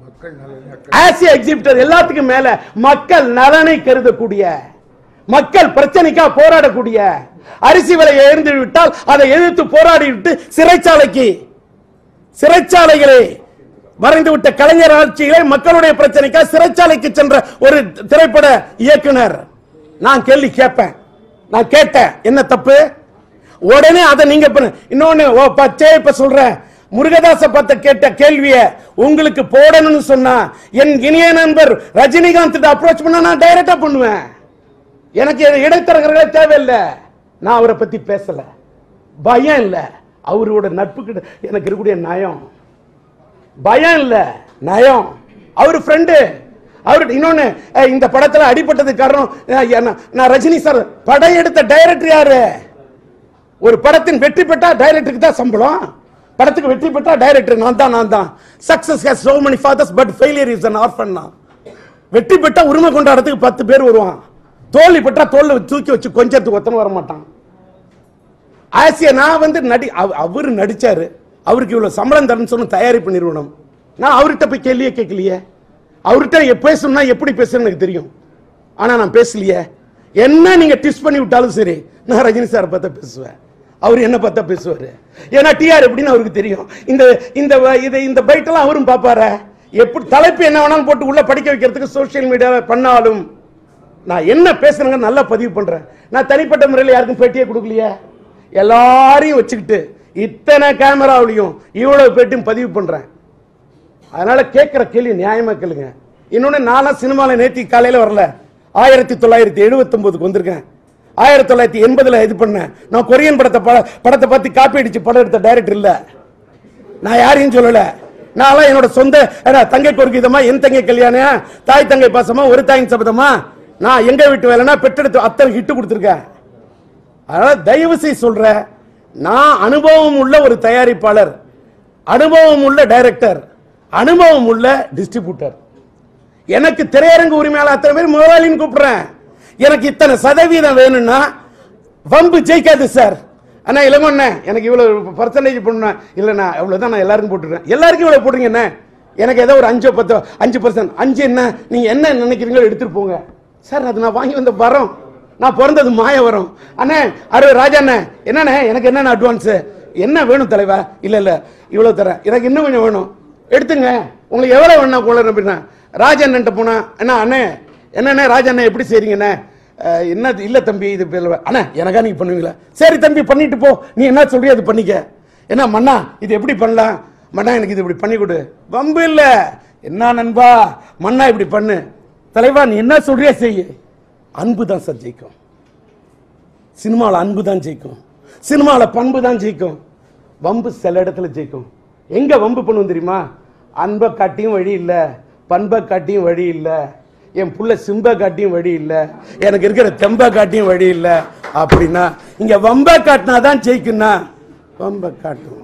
as a exhibitor எல்லாத்துக்கும் மேல மக்கள் நலனை கருதக்கூடிய மக்கள் பிரச்சனைக்கா போராடக்கூடிய அரிசி விலை உயர்ந்து விட்டால் அதை எதிர்த்து போராடி விட்டு சிறைச்சாலைக்கு சிறைச்சாலைகளை மறைந்து விட்ட கலைஞர் ஆட்சியிலே மக்களுடைய பிரச்சனைக்கா சிறைச்சாலைக்கு சென்ற ஒரு திரைப்பட இயக்குனர் நான் கேள்வி கேட்பேன் நான் கேட்டேன் என்ன தப்பு உடனே அதை நீங்க பண்ணு இன்னொன்னு ஓ பச்சே இப்ப சொல்றேன் முருகதாச பார்த்த கேட்ட கேள்விய உங்களுக்கு போடணும்னு சொன்னா என் இனிய நண்பர் ரஜினிகாந்த் அப்ரோச் பண்ணா நான் டைரக்டா பண்ணுவேன் எனக்கு இடைத்தரகர்களே தேவையில்லை நான் அவரை பத்தி பேசல பயம் இல்ல அவரோட நட்பு கிட்ட எனக்கு இருக்கக்கூடிய நயம் பயம் இல்ல நயம் அவர் ஃப்ரெண்டு அவர் இன்னொன்னு அஹ், இந்த படத்துல அடிபட்டதுக்கு காரணம் அஹ், என்ன- நான் ரஜினி சார் படம் எடுத்த டைரக்டர் யாரு ஒரு படத்தின் வெற்றி பெற்றா டைரக்டருக்கு தான் சம்பளம் படத்துக்கு வெற்றி பெற்றா டைரக்டர் நான் தான் நான் தான் success has so many fathers but failure is an orphan தான் வெற்றி பெற்றா உரிமை கொண்டாடத்துக்கு பத்து பேர் வருவான் தோல்வி பெற்றா தோல்ல தூக்கி வச்சு கொஞ்சத்துக்கு ஒத்தனை வர மாட்டான் ஆசிய நான் வந்து நடி அவ- அவரு நடிச்சாரு அவருக்கு இவ்வளவு சம்பளம் தரணும்னு சொன்ன தயாரிப்பு நிறுவனம் நான் அவர்கிட்ட போய் கேள்வியே கேட்கலையே அவர்கிட்ட எப் பேசணும்னா எப்படி பேசணும்னு எனக்கு தெரியும் ஆனா நான் பேசலையே என்ன நீங்க டிஸ் பண்ணி விட்டாலும் சரி நான் ரஜினி சார் பார்த்தா பேசுவேன் அவர் என்ன பார்த்தா பேசுவாரு ஏன்னா டிஆர் எப்படின்னு அவருக்கு தெரியும் இந்த இந்த வ- இதை இந்த பைட்டெல்லாம் அவரும் பார்ப்பாரா எப்படி தலைப்பு என்ன வேணாலும் போட்டு உள்ள படிக்க வைக்கிறதுக்கு சோஷியல் மீடியாவை பண்ணாலும் நான் என்ன பேசுறேங்க நல்லா பதிவு பண்றேன் நான் தனிப்பட்ட முறையில் யாருக்கும் பேட்டியே கொடுக்கலையே எல்லாரையும் வச்சுக்கிட்டு இத்தனை கேமராவிலையும் இவ்வளவு பேட்டியும் பதிவு பண்றேன் அதனால கேட்கிற கேள்வி நியாயமா கேளுங்க இன்னொன்னு நானா சினிமால நேத்தி காலையில வரல ஆயிரத்தி தொள்ளாயிரத்தி எழுபத்தி ஒன்பதுக்கு வந்திருக்கேன் ஆயிரத்தி தொள்ளாயிரத்தி எண்பதுல இது பண்ணேன் நான் கொரியன் படத்தை ப- படத்தை பத்தி காப்பி அடிச்சு படம் எடுத்த டைரக்டர் இல்ல நான் யாரையும் சொல்லல நான் என்னோட சொந்த ஏடா, தங்கைக்கு ஒரு கீதமா என் தங்கை கல்யாணம் தாய் தங்கை பாசமா ஒரு தாயின் சபதமா நான் எங்க வீட்டு வேலைனா பெற்றெடுத்து அத்தனை ஹிட்டு கொடுத்துருக்கேன் அதனால தயவு செய்து சொல்றேன் நான் அனுபவம் உள்ள ஒரு தயாரிப்பாளர் அனுபவம் உள்ள டைரக்டர் அனுபவம் உள்ள டிஸ்ட்ரிபியூட்டர் எனக்கு திரையரங்கு உரிமையாளர் அத்தனை பேர் முதலாளின்னு கூப்பிடுறேன் எனக்கு இத்தனை சதவீதம் வேணும்னா வம்பு ஜெயிக்காது சார் அண்ணா இளமண்ணே எனக்கு இவ்வளவு பர்சன்டேஜ் பண்ண இல்லைண்ணா இவ்வளவுதான் நான் எல்லாருக்கும் போட்டுருக்கேன் எல்லாருக்கும் இவ்வளவு போட்டுருங்க என்ன எனக்கு ஏதோ ஒரு அஞ்சு பத்து அஞ்சு பர்சன்ட் அஞ்சு என்ன நீங்க என்ன நினைக்கிறீங்களோ எடுத்துட்டு போங்க சார் அது நான் வாங்கி வந்த வரோம் நான் பிறந்தது மாய வரும் அண்ணே அரு ராஜா அண்ணே என்னண்ணே எனக்கு என்னென்ன அட்வான்ஸ் என்ன வேணும் தலைவா இல்ல இல்ல இவ்வளவு தரேன் எனக்கு இன்னும் கொஞ்சம் வேணும் எடுத்துங்க உங்களுக்கு எவ்வளவு வேணும் கூட அப்படின்னா ராஜண்ணன்ட்ட போனா அண்ணா அண்ணே என்னண்ணே ராஜண்ணே எப்படி செய்றீங்கண்ணே அஹ், என்ன இல்ல தம்பி இது இப்ப இல்ல. அண்ணா எனக்கா நீங்க பண்ணுவீங்களா சரி தம்பி பண்ணிட்டு போ நீ என்ன சொல்றியோ அது பண்ணிக்க என்ன மண்ணா இது எப்படி பண்ணலாம் மண்ணா எனக்கு இது இப்படி பண்ணி கொடு வம்பு இல்ல என்ன நண்பா மண்ணா இப்படி பண்ணு தலைவா நீ என்ன சொல்றியா செய்ய அன்பு தான் சார் ஜெயிக்கும் சினிமாவில் அன்பு தான் ஜெயிக்கும் சினிமாவில் பண்பு தான் ஜெயிக்கும் வம்பு சில இடத்துல ஜெயிக்கும் எங்க வம்பு பண்ணுவோம் தெரியுமா அன்பை காட்டியும் வழி இல்லை பண்பை காட்டியும் வழி இல்லை என் புள்ள சிம்ப காட்டியும் வழி இல்லை எனக்கு இருக்கிற தெம்ப காட்டியும் வழி இல்லை அப்படின்னா இங்க வம்ப காட்டினா தான் ஜெயிக்கும்னா வம்ப காட்டும்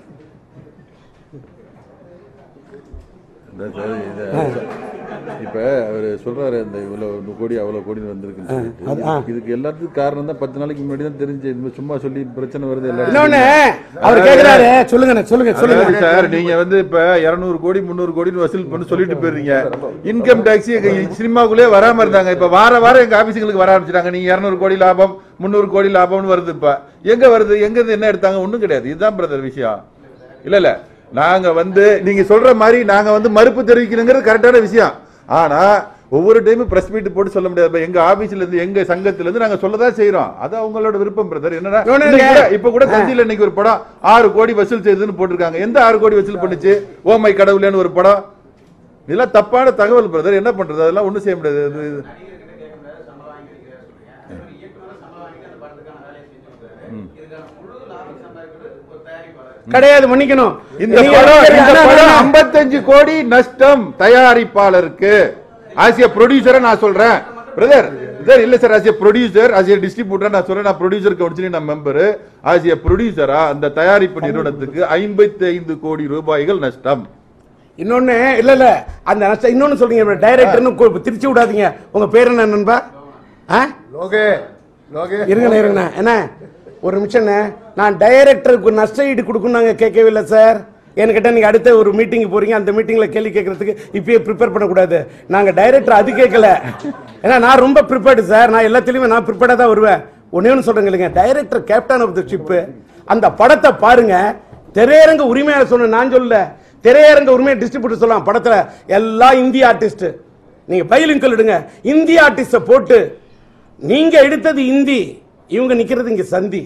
இந்த சார், இது- இப்ப அவரு சொல்றாரு இந்த இவ்வளவு கோடி அவ்வளவு கோடி வந்திருக்குன்னு சொல்லிட்டு. அது- ஆ. இதுக்கு எல்லாத்துக்கும் காரணம் தான் பத்து நாளைக்கு முன்னாடி தான் தெரிஞ்சு இந்த சும்மா சொல்லி பிரச்சனை வருது எல்லாரும் இன்னொன்னு அவர் கேக்குறாரு சொல்லுங்க சொல்லுங்க சொல்லுங்க அதாவது சார் நீங்க வந்து இப்ப 200 கோடி முந்நூறு கோடின்னு வசூல் பண்ணி சொல்லிட்டு போயிருந்தீங்க இன்கம் டாக்ஸ் சினிமாக்குள்ளே வராம இருந்தாங்க இப்ப வார வாரம் எங்க ஆபீஸுங்களுக்கு வர ஆரம்பிச்சிட்டாங்க நீங்க 200 கோடி லாபம் முந்நூறு கோடி லாபம்னு வருது இப்ப எங்க வருது எங்க இருந்து என்ன எடுத்தாங்க ஒண்ணும் கிடையாது இதுதான் பிரதர் விஷயம் இல்ல இல்ல நாங்க வந்து நீங்க சொல்ற மாதிரி நாங்க வந்து மறுப்பு தெரிவிக்கணுங்கிறது கரெக்டான விஷயம் ஆனா ஒவ்வொரு டைமும் பிரஸ் மீட் போட்டு சொல்ல முடியாது இப்ப எங்க ஆபீஸ்ல இருந்து எங்க சங்கத்துல இருந்து நாங்க சொல்லதான் செய்யறோம் அது அவங்களோட விருப்பம் பிரதர் என்னன்னா இன்னொன்னு இன்னைக்கு இல்லைங்க. கூட- இப்ப கூட தந்தியில இன்னைக்கு ஒரு படம் ஆறு கோடி வசூல் செய்ததுன்னு போட்டிருக்காங்க எந்த ஆறு கோடி வசூல் பண்ணுச்சு ஓ மை கடவுளேன்னு ஒரு படம் இதெல்லாம் தப்பான தகவல் பிரதர் என்ன பண்றது அதெல்லாம் ஒண்ணும் செய்ய முடியாது இது- இது- நடிகர்கிட்ட கேட்க முடியாது சம்பளம் வாங்கியிருக்கிறார் சொல்றீங்க அதே மாதிரி இயக்குனர் சம்பளம் வாங்கி அந்த படத்துக்கான வேலையை செஞ்சு கொடுத்தாரு இதுக்கான முழு லாபம் சம்பாதிக்கிறது ஒரு தயாரிப்பாளர் கிடையாது மன்னிக்கணும் இந்த நீங்க படம் இந்த அண்ணா, படம் அண்ணா, 55 கோடி நஷ்டம் தயாரிப்பாளருக்கு ஆசிய ப்ரொடியூசரை நான் சொல்றேன் பிரதர் சார் இல்ல சார் ஆசிய ப்ரொடியூசர் ஆசிய டிஸ்ட்ரிபியூட்டர் நான் சொல்றேன் நான் ப்ரொடியூசர் கவுன்சில் நான் மெம்பர் ஆசிய ப்ரொடியூசரா அந்த தயாரிப்பு நிறுவனத்துக்கு 55 கோடி ரூபாய்கள் நஷ்டம் இன்னொன்னு இல்ல இல்ல அந்த நஷ்டம் இன்னொன்னு சொல்றீங்க டைரக்டர்னு கு- திருச்சி விடாதீங்க உங்க பேர் என்ன நண்பா ஆ? லோகே லோகே இருங்கண்ணே இருங்கண்ணே என்ன ஒரு நிமிஷம்ண்ணே நான் டைரக்டருக்கு நஷ்ட ஈடு கொடுக்கணும் நாங்க கேட்கவே இல்லை சார் என்கிட்ட நீங்க அடுத்த ஒரு மீட்டிங் போறீங்க அந்த மீட்டிங்ல கேள்வி கேட்கறதுக்கு இப்பயே ப்ரிப்பேர் பண்ணக்கூடாது நாங்க டைரக்டர் அது கேட்கல ஏன்னா நான் ரொம்ப ப்ரிப்பேர்டு சார் நான் எல்லாத்துலயுமே நான் ப்ரிப்பேர்டா தான் வருவேன் ஒன்னே ஒன்று சொல்றேங்க இல்லைங்க director captain of the ship அந்த படத்தை பாருங்க திரையரங்க உரிமையாளர் சொன்ன நான் சொல்லல திரையரங்க உரிமையை டிஸ்ட்ரிபியூட்டர் சொல்லலாம் படத்துல எல்லாம் இந்திய ஆர்டிஸ்ட் நீங்க பைலிங்கல் இடுங்க இந்திய ஆர்டிஸ்ட போட்டு நீங்க எடுத்தது இந்தி இவங்க நிக்கிறது இங்க சந்தி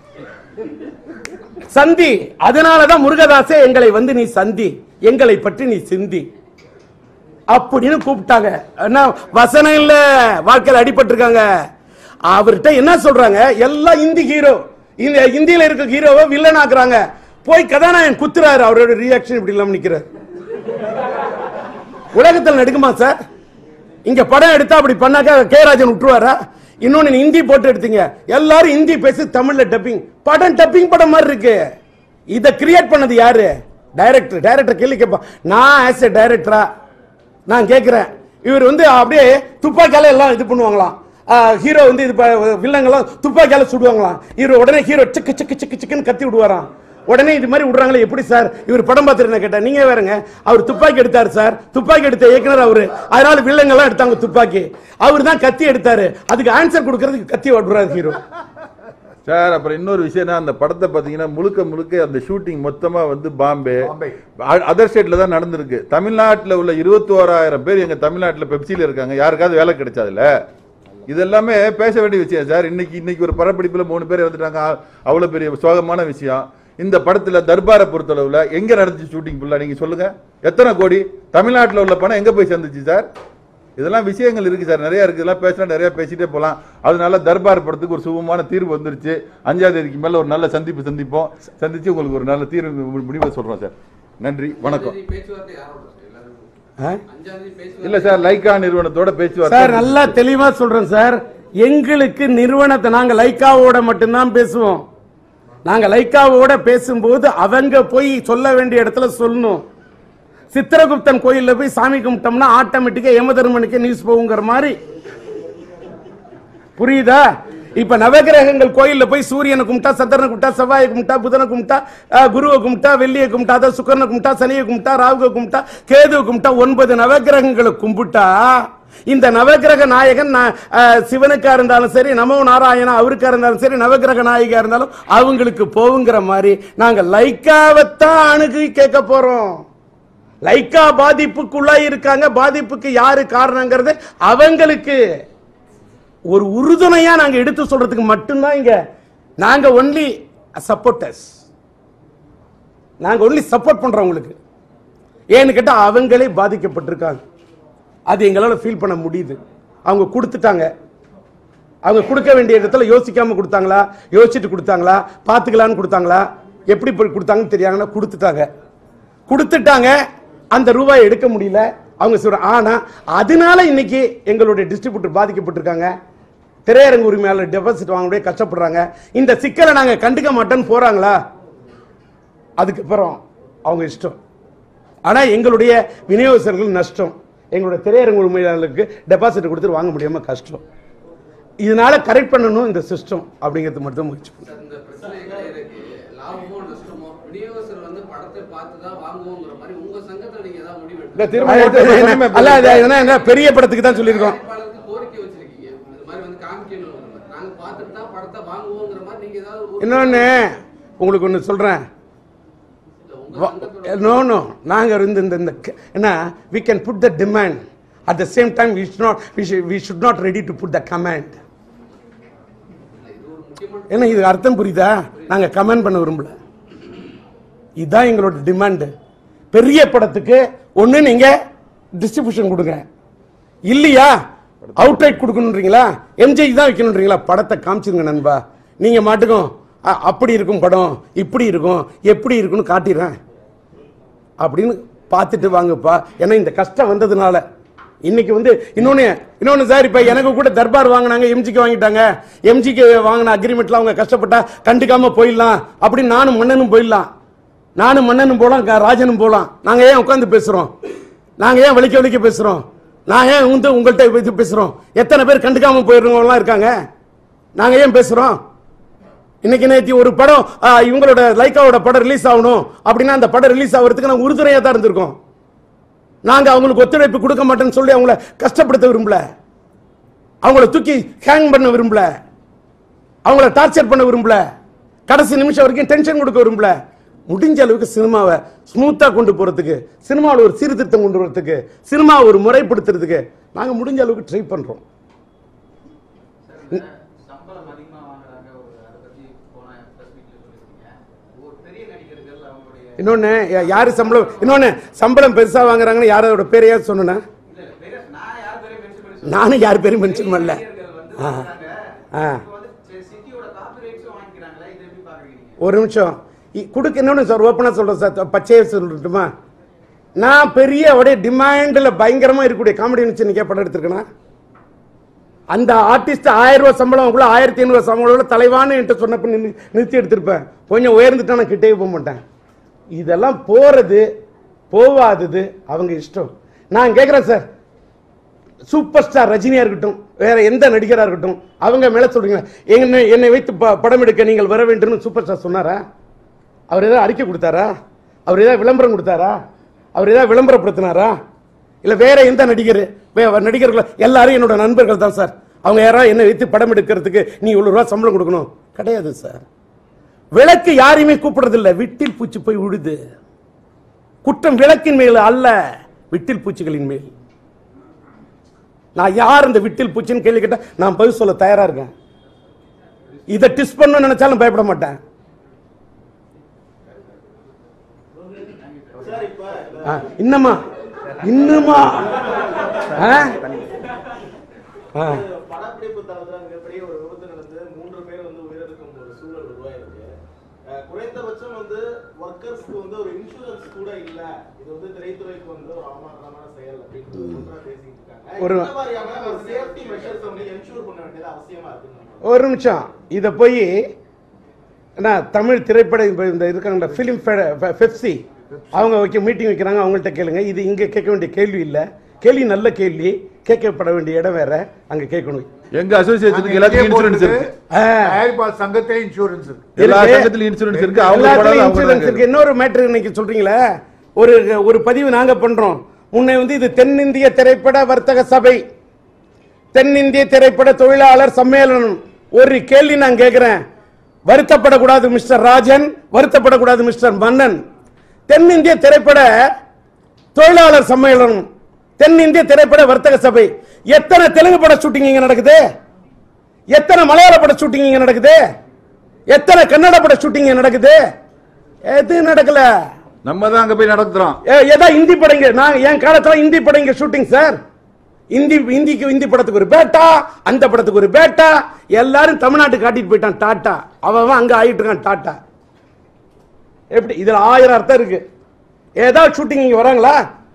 சந்தி அதனாலதான் முருகதாசே எங்களை வந்து நீ சந்தி எங்களை பற்றி நீ சிந்தி அப்படின்னு கூப்பிட்டாங்க என்ன வசனம் இல்ல வாழ்க்கையில் அடிபட்டிருக்காங்க அவர்கிட்ட என்ன சொல்றாங்க எல்லாம் இந்தி ஹீரோ இந்த இந்தியில இருக்க ஹீரோவை வில்லன் ஆக்குறாங்க போய் கதாநாயகன் குத்துறாரு அவரோட ரியாக்ஷன் இப்படி இல்லாம நிக்கிறார் உலகத்தில் நடுக்குமா சார் இங்க படம் எடுத்தா அப்படி பண்ணாக்க கே ராஜன் விட்டுருவாரா இன்னொன்னு நீ ஹிந்தி போட்டு எடுத்தீங்க எல்லாரும் ஹிந்தி பேசி தமிழ்ல டப்பிங் படம் டப்பிங் படம் மாதிரி இருக்கு இத கிரியேட் பண்ணது யாரு டைரக்டர் டைரக்டர் கேள்வி கேட்பான் நான் ஆஸ் எ டைரக்டரா நான் கேட்கிறேன் இவர் வந்து அப்படியே துப்பாக்கியால எல்லாம் இது பண்ணுவாங்களாம் ஹீரோ வந்து இது ப- வில்லங்கெல்லாம் துப்பாக்கியால சுடுவாங்களாம் இவர் உடனே ஹீரோ சிக்கு சிக்கு சிக்கு சிக்குன்னு கத்தி விடுவாராம் உடனே இது மாதிரி விடுறாங்களே எப்படி சார் இவர் படம் பார்த்துட்டு கேட்டா நீங்க வேறங்க அவர் துப்பாக்கி எடுத்தாரு சார் துப்பாக்கி எடுத்த இயக்குனர் அவரு அதனால வில்லங்கெல்லாம் எடுத்தாங்க துப்பாக்கி அவர் தான் கத்தி எடுத்தாரு அதுக்கு ஆன்சர் கொடுக்கறதுக்கு கத்தி விடுறாரு ஹீரோ சார் அப்புறம் இன்னொரு விஷயம்னா அந்த படத்தை பாத்தீங்கன்னா முழுக்க முழுக்க அந்த ஷூட்டிங் மொத்தமா வந்து பாம்பே பாம்பே. அதர் ஸ்டேட்ல தான் நடந்திருக்கு தமிழ்நாட்டுல உள்ள இருபத்தி ஓராயிரம் பேர் எங்க தமிழ்நாட்டுல பெப்சில இருக்காங்க யாருக்காவது வேலை கிடைச்சதுல இது எல்லாமே பேச வேண்டிய விஷயம் சார் இன்னைக்கு இன்னைக்கு ஒரு படப்பிடிப்புல மூணு பேர் இறந்துட்டாங்க அ- அவ்வளவு பெரிய சோகமான விஷயம் இந்த படத்துல தர்பாரை பொறுத்தளவுல எங்க நடந்துச்சு ஷூட்டிங் ஃபுல்லா நீங்க சொல்லுங்க எத்தனை கோடி தமிழ்நாட்டுல உள்ள பணம் எங்க போய் சேர்ந்துச்சு சார் இதெல்லாம் விஷயங்கள் இருக்கு சார் நிறைய இருக்கு இதெல்லாம் பேசினா நிறைய பேசிட்டே போலாம் அதனால தர்பார் படத்துக்கு ஒரு சுகமான தீர்வு வந்துருச்சு அஞ்சாம் தேதிக்கு மேல ஒரு நல்ல சந்திப்பு சந்திப்போம் சந்திச்சு உங்களுக்கு ஒரு நல்ல தீர்வு மு- முடிவை சொல்றோம் சார் நன்றி வணக்கம் அஞ்சாம் தேதி பேச்சுவார்த்தை யாரோட சார் எல்லாரும் ஆ? அஞ்சாம் தேதி பேச்சுவார்த்தை இல்ல சார் லைக்கா நிறுவனத்தோட சார் பேச்சுவார்த்தை நல்லா தெளிவா சொல்றேன் சார் எங்களுக்கு நிறுவனத்தை நாங்க லைக்காவோட மட்டும்தான் பேசுவோம் நாங்க லைக்காவோட பேசும்போது அவங்க போய் சொல்ல வேண்டிய இடத்துல சொல்லணும் சித்திரகுப்தன் கோயில்ல போய் சாமி கும்பிட்டோம்னா ஆட்டோமேட்டிக்கா யமதர்மனுக்கு நியூஸ் போகுங்கிற மாதிரி புரியுதா இப்ப நவகிரகங்கள் கோயில்ல போய் சூரியனை கும்பிட்டா சந்திரனை கும்பிட்டா செவ்வாயை கும்பிட்டா புதனை கும்பிட்டா அஹ், குருவை கும்பிட்டா வெள்ளியை கும்பிட்டா அதாவது சுக்கரனை கும்பிட்டா சனியை கும்பிட்டா ராகுவை கும்பிட்டா கேதுவை கும்பிட்டா ஒன்பது நவகிரகங்களை கும்பிட்டா இந்த நவகிரக நாயகன் நா- அஹ், சிவனுக்கா இருந்தாலும் சரி நமோ நாராயணா அவருக்கா இருந்தாலும் சரி நவகிரக நாயகா இருந்தாலும் அவங்களுக்கு போவுங்கிற மாதிரி நாங்க லைக்காவைத்தான் அணுகி கேட்க போறோம் லைக்கா பாதிப்புக்குள்ளாய் இருக்காங்க பாதிப்புக்கு யாரு காரணங்கிறது அவங்களுக்கு ஒரு உறுதுணையா நாங்க எடுத்து சொல்றதுக்கு மட்டும்தான் இங்க நாங்க ஒன்லி சப்போர்ட்டர்ஸ் நாங்க ஒன்லி சப்போர்ட் பண்றோம் உங்களுக்கு ஏன்னு கேட்டா அவங்களே பாதிக்கப்பட்டிருக்காங்க அது எங்களால ஃபீல் பண்ண முடியுது அவங்க கொடுத்துட்டாங்க அவங்க கொடுக்க வேண்டிய இடத்துல யோசிக்காம கொடுத்தாங்களா யோசிச்சுட்டு கொடுத்தாங்களா பாத்துக்கலான்னு கொடுத்தாங்களா எப்படி போய் கொடுத்தாங்கன்னு தெரியாங்கன்னா கொடுத்துட்டாங்க கொடுத்துட்டாங்க அந்த ரூபாயை எடுக்க முடியல அவங்க சொல்ற ஆனா அதனால இன்னைக்கு எங்களுடைய டிஸ்ட்ரிபியூட்டர் பாதிக்கப்பட்டிருக்காங்க திரையரங்கு உரிமையாளர் டெபாசிட் வாங்க கஷ்டப்படுறாங்க இந்த சிக்கலை நாங்க கண்டுக்க மாட்டோம்னு போறாங்களா அதுக்கப்புறம் அவங்க இஷ்டம் ஆனா எங்களுடைய விநியோகஸ்தர்கள் நஷ்டம் எங்களுடைய திரையரங்கு உரிமையாளர்களுக்கு டெபாசிட் கொடுத்து வாங்க முடியாம கஷ்டம் இதனால கரெக்ட் பண்ணணும் இந்த சிஸ்டம் அப்படிங்கிறது மட்டும் தான் முயற்சி பண்றோம். சார் இந்த பிரச்சனை எங்க இருக்கு லாபமோ நஷ்டமோ விநியோகஸ்தர் வந்து படத்தை பார்த்து தான் வாங்குவோங்கிற மாதிரி உங்க சங்கத்துல நீங்க ஏதாவது முடிவு இந்த எடுத்து திரும்ப அல்ல அது என்ன என்ன பெரிய படத்துக்கு தான் சொல்லியிருக்கோம் தயாரிப்பாளருக்கு கோரிக்கை வச்சிருக்கீங்க இந்த மாதிரி வந்து காமிக்கணும் நாங்க பார்த்துட்டு தான் படத்தை வாங்குவோங்கிற மாதிரி நீங்க ஏதாவது ஒரு- இன்னொன்னு உங்களுக்கு ஒன்று சொல்றேன் இல்ல, உங்க சங்கத்தோட நோ நோ நாங்கள் இந்த இந்த இந்த க- என்ன we can put the demand at the same time we should not we should not ready to put the comment இது ஒரு முக்கியமான ஏன்னா இது அர்த்தம் புரியுதா நாங்கள் கமெண்ட் பண்ண விரும்பல இதுதான் எங்களோட டிமாண்டு பெரிய படத்துக்கு ஒன்று நீங்கள் டிஸ்ட்ரிபியூஷன் கொடுங்க இல்லையா அவுட் ரைட் கொடுக்கணுன்றீங்களா எம்ஜி தான் வைக்கணுன்றீங்களா படத்தை காமிச்சிருங்க நண்பா நீங்கள் மாட்டுக்கும் அ- அப்படி இருக்கும் படம் இப்படி இருக்கும் எப்படி இருக்குன்னு காட்டிடுறேன் அப்படின்னு பார்த்துட்டு வாங்கப்பா ஏன்னா இந்த கஷ்டம் வந்ததுனால இன்னைக்கு வந்து இன்னொன்னு இன்னொன்னு சார் இப்ப எனக்கு கூட தர்பார் வாங்கினாங்க எம்ஜிக்கு வாங்கிட்டாங்க எம்ஜிக்கு வாங்கின அக்ரிமெண்ட்ல அவங்க கஷ்டப்பட்டா கண்டுக்காம போயிடலாம் அப்படின்னு நானும் மன்னனும் போயிடலாம் நானும் மன்னனும் போலாம் க- ராஜனும் போலாம் நாங்க ஏன் உட்கார்ந்து பேசுறோம் நாங்க ஏன் வலிக்க வலிக்க பேசுறோம் நான் ஏன் வந்து உங்கள்கிட்ட இது பேசுறோம் எத்தனை பேர் கண்டுக்காம போயிருந்தவங்கலாம் இருக்காங்க நாங்க ஏன் பேசுறோம் இன்னைக்கு நேத்தி ஒரு படம் ஆ, இவங்களோட லைக்காவோட படம் ரிலீஸ் ஆகணும் அப்படின்னா அந்த படம் ரிலீஸ் ஆகிறதுக்கு நான் உறுதுணையா தான் இருந்திருக்கோம் நாங்க அவங்களுக்கு ஒத்துழைப்பு கொடுக்க மாட்டேன்னு சொல்லி அவங்கள கஷ்டப்படுத்த விரும்பல அவங்கள தூக்கி ஹேங் பண்ண விரும்பல அவங்கள டார்ச்சர் பண்ண விரும்பல கடைசி நிமிஷம் வரைக்கும் டென்ஷன் கொடுக்க விரும்பல முடிஞ்ச அளவுக்கு சினிமாவை ஸ்மூத்தா கொண்டு போறதுக்கு சினிமாவில் ஒரு சீர்திருத்தம் கொண்டு வரதுக்கு சினிமாவை ஒரு முறைப்படுத்துறதுக்கு நாங்க முடிஞ்ச அளவுக்கு ட்ரை பண்றோம் சார், இந்த சம்பளம் அதிகமா வாங்குறாங்க ஒரு அதை பத்தி போன பிரஸ் மீட்ல சொல்லிருக்கீங்க ஒரு பெரிய நடிகர்கள் அவங்களுடைய இன்னொன்னு யா- யாரு சம்பளம் இன்னொன்னு சம்பளம் பெருசா வாங்குறாங்கன்னு யாரோட பேரையாவது சொன்னேன் இல்ல இல்ல பெரிய நான் யார் பேரையும் மென்ஷன் பண்ணி சொல்லல. நானும் யார் பேரும் மென்ஷன் பண்ணல நடிகர்கள் வந்து ஆ. வாங்குறாங்க. ஆ. இப்போ வந்து சி- சிட்டியோட காப்பிரைட்ஸும் வாங்கிக்கிறாங்களே இதை எப்படி பாக்குறீங்க நீங்க? ஒரு நிமிஷம் இ- கொடுக்க இன்னொன்னு சார் ஓப்பனா சொல்றேன் சார் பச்சையே சொல்லட்டுமா நான் பெரிய அப்படியே டிமாண்டில் பயங்கரமா இருக்கக்கூடிய காமெடி நிச்சயம் நீங்க படம் எடுத்திருக்கேனா அந்த ஆர்டிஸ்ட் ஆயிரம் ரூபாய் சம்பளம் கூட ஆயிரத்தி ஐநூறு சம்பளம் தலைவான்னு என்கிட்ட சொன்னப்ப நின்னு- நிறுத்தி எடுத்திருப்பேன் கொஞ்சம் உயர்ந்துட்டா நான் கிட்டே போக மாட்டேன் இதெல்லாம் போறது போவாதது அவங்க இஷ்டம் நான் கேட்குறேன் சார் சூப்பர் ஸ்டார் ரஜினியா இருக்கட்டும் வேற எந்த நடிகரா இருக்கட்டும் அவங்க மேல சொல்றீங்க என்னை என்னை வைத்து ப- படம் எடுக்க நீங்கள் வர வேண்டும்னு சூப்பர் ஸ்டார் சொன்னாரா அவர் ஏதாவது அறிக்கை கொடுத்தாரா அவர் ஏதாவது விளம்பரம் கொடுத்தாரா அவர் ஏதாவது விளம்பரப்படுத்தினாரா இல்ல வேற எந்த நடிகர் வே- நடிகர்கள் எல்லாரும் என்னோட நண்பர்கள் தான் சார் அவங்க யாராவது என்னை வைத்து படம் எடுக்கிறதுக்கு நீ இவ்வளவு ரூபா சம்பளம் கொடுக்கணும் கிடையாது சார் விளக்கு யாரையுமே கூப்பிடுறதில்ல விட்டில் பூச்சி போய் உழுது குற்றம் விளக்கின் மேல் அல்ல விட்டில் பூச்சிகளின் மேல் நான் யார் இந்த விட்டில் பூச்சின்னு கேள்வி கேட்டா நான் பதில் சொல்ல தயாரா இருக்கேன் இதை டிஸ் பண்ண நினைச்சாலும் பயப்பட மாட்டேன் சார் இப்ப ஆ, இன்னமா இன்னுமா ஆ? ஆ. படப்பிடிப்பு தளத்துல மிகப்பெரிய ஒரு விபத்து நடந்து மூன்று பேர் வந்து உயிரிழக்கும் ஒரு சூழல் உருவாயிருக்கு அஹ் குறைந்தபட்சம் வந்து ஒர்க்கர்ஸ்க்கு வந்து ஒரு இன்சூரன்ஸ் கூட இல்ல இது வந்து திரைத்துறைக்கு வந்து ஒரு அவமானமான செயல் அப்படின்னு ஒன்றா பேசிட்டு இருக்காங்க ஒரு- இந்த மாதிரியான ஒரு சேஃப்டி மெஷர்ஸ் வந்து என்ஷூர் பண்ண வேண்டியது அவசியமா இருக்கு ஒரு நிமிஷம் இதை போய் என்ன தமிழ் திரைப்பட இப்ப இந்த இருக்காங்களா ஃபிலிம் பெப்சி அவங்க வைக்க மீட்டிங் வைக்கிறாங்க அவங்கள்ட்ட கேளுங்க இது இங்க கேட்க வேண்டிய கேள்வி இல்ல கேள்வி நல்ல கேள்வி கேட்கப்பட வேண்டிய இடம் வேற அங்க கேட்கணும் எங்க அசோசியேஷனுக்கு எல்லாத்துக்கும் இன்சூரன்ஸ் இருக்கு ஆ. தயாரிப்பாளர் சங்கத்திலே இன்சூரன்ஸ் இருக்கு எல்லா இருக்கு. சங்கத்திலும் இன்சூரன்ஸ் இருக்கு அவங்க எல்லாத்துலயும் படம் அவங்க இன்சூரன்ஸ் இருக்கு இன்னொரு மேட்ரு இன்னைக்கு சொல்றீங்களே ஒரு ஒரு பதிவு நாங்க பண்றோம் முன்ன வந்து இது தென்னிந்திய திரைப்பட வர்த்தக சபை தென்னிந்திய திரைப்பட தொழிலாளர் சம்மேளனம் ஒரு கேள்வி நான் கேட்கிறேன் வருத்தப்படக்கூடாது மிஸ்டர் ராஜன் வருத்தப்படக்கூடாது மிஸ்டர் மன்னன் தென்னிந்திய திரைப்பட தொழிலாளர் சம்மேளனம் தென்னிந்திய திரைப்பட வர்த்தக சபை எத்தனை தெலுங்கு பட ஷூட்டிங் இங்க நடக்குது எத்தனை மலையாள பட ஷூட்டிங் இங்க நடக்குது எத்தனை கன்னட பட ஷூட்டிங் இங்க நடக்குது எது நடக்கல நம்ம தான் அங்க போய் நடத்துறோம் ஏ- ஏதா இந்தி படங்க நான் என் காலத்துல இந்தி படங்க ஷூட்டிங் சார் இந்தி இந்திக்கு இந்தி படத்துக்கு ஒரு பேட்டா அந்த படத்துக்கு ஒரு பேட்டா எல்லாரும் தமிழ்நாட்டுக்கு காட்டிட்டு போயிட்டான் டாட்டா அவன் அவன் அங்க ஆயிட்டு இருக்கான் டாட்டா எப்படி இதுல ஆயிரம் அர்த்தம் இருக்கு ஏதாவது ஷூட்டிங் இங்க வராங்களா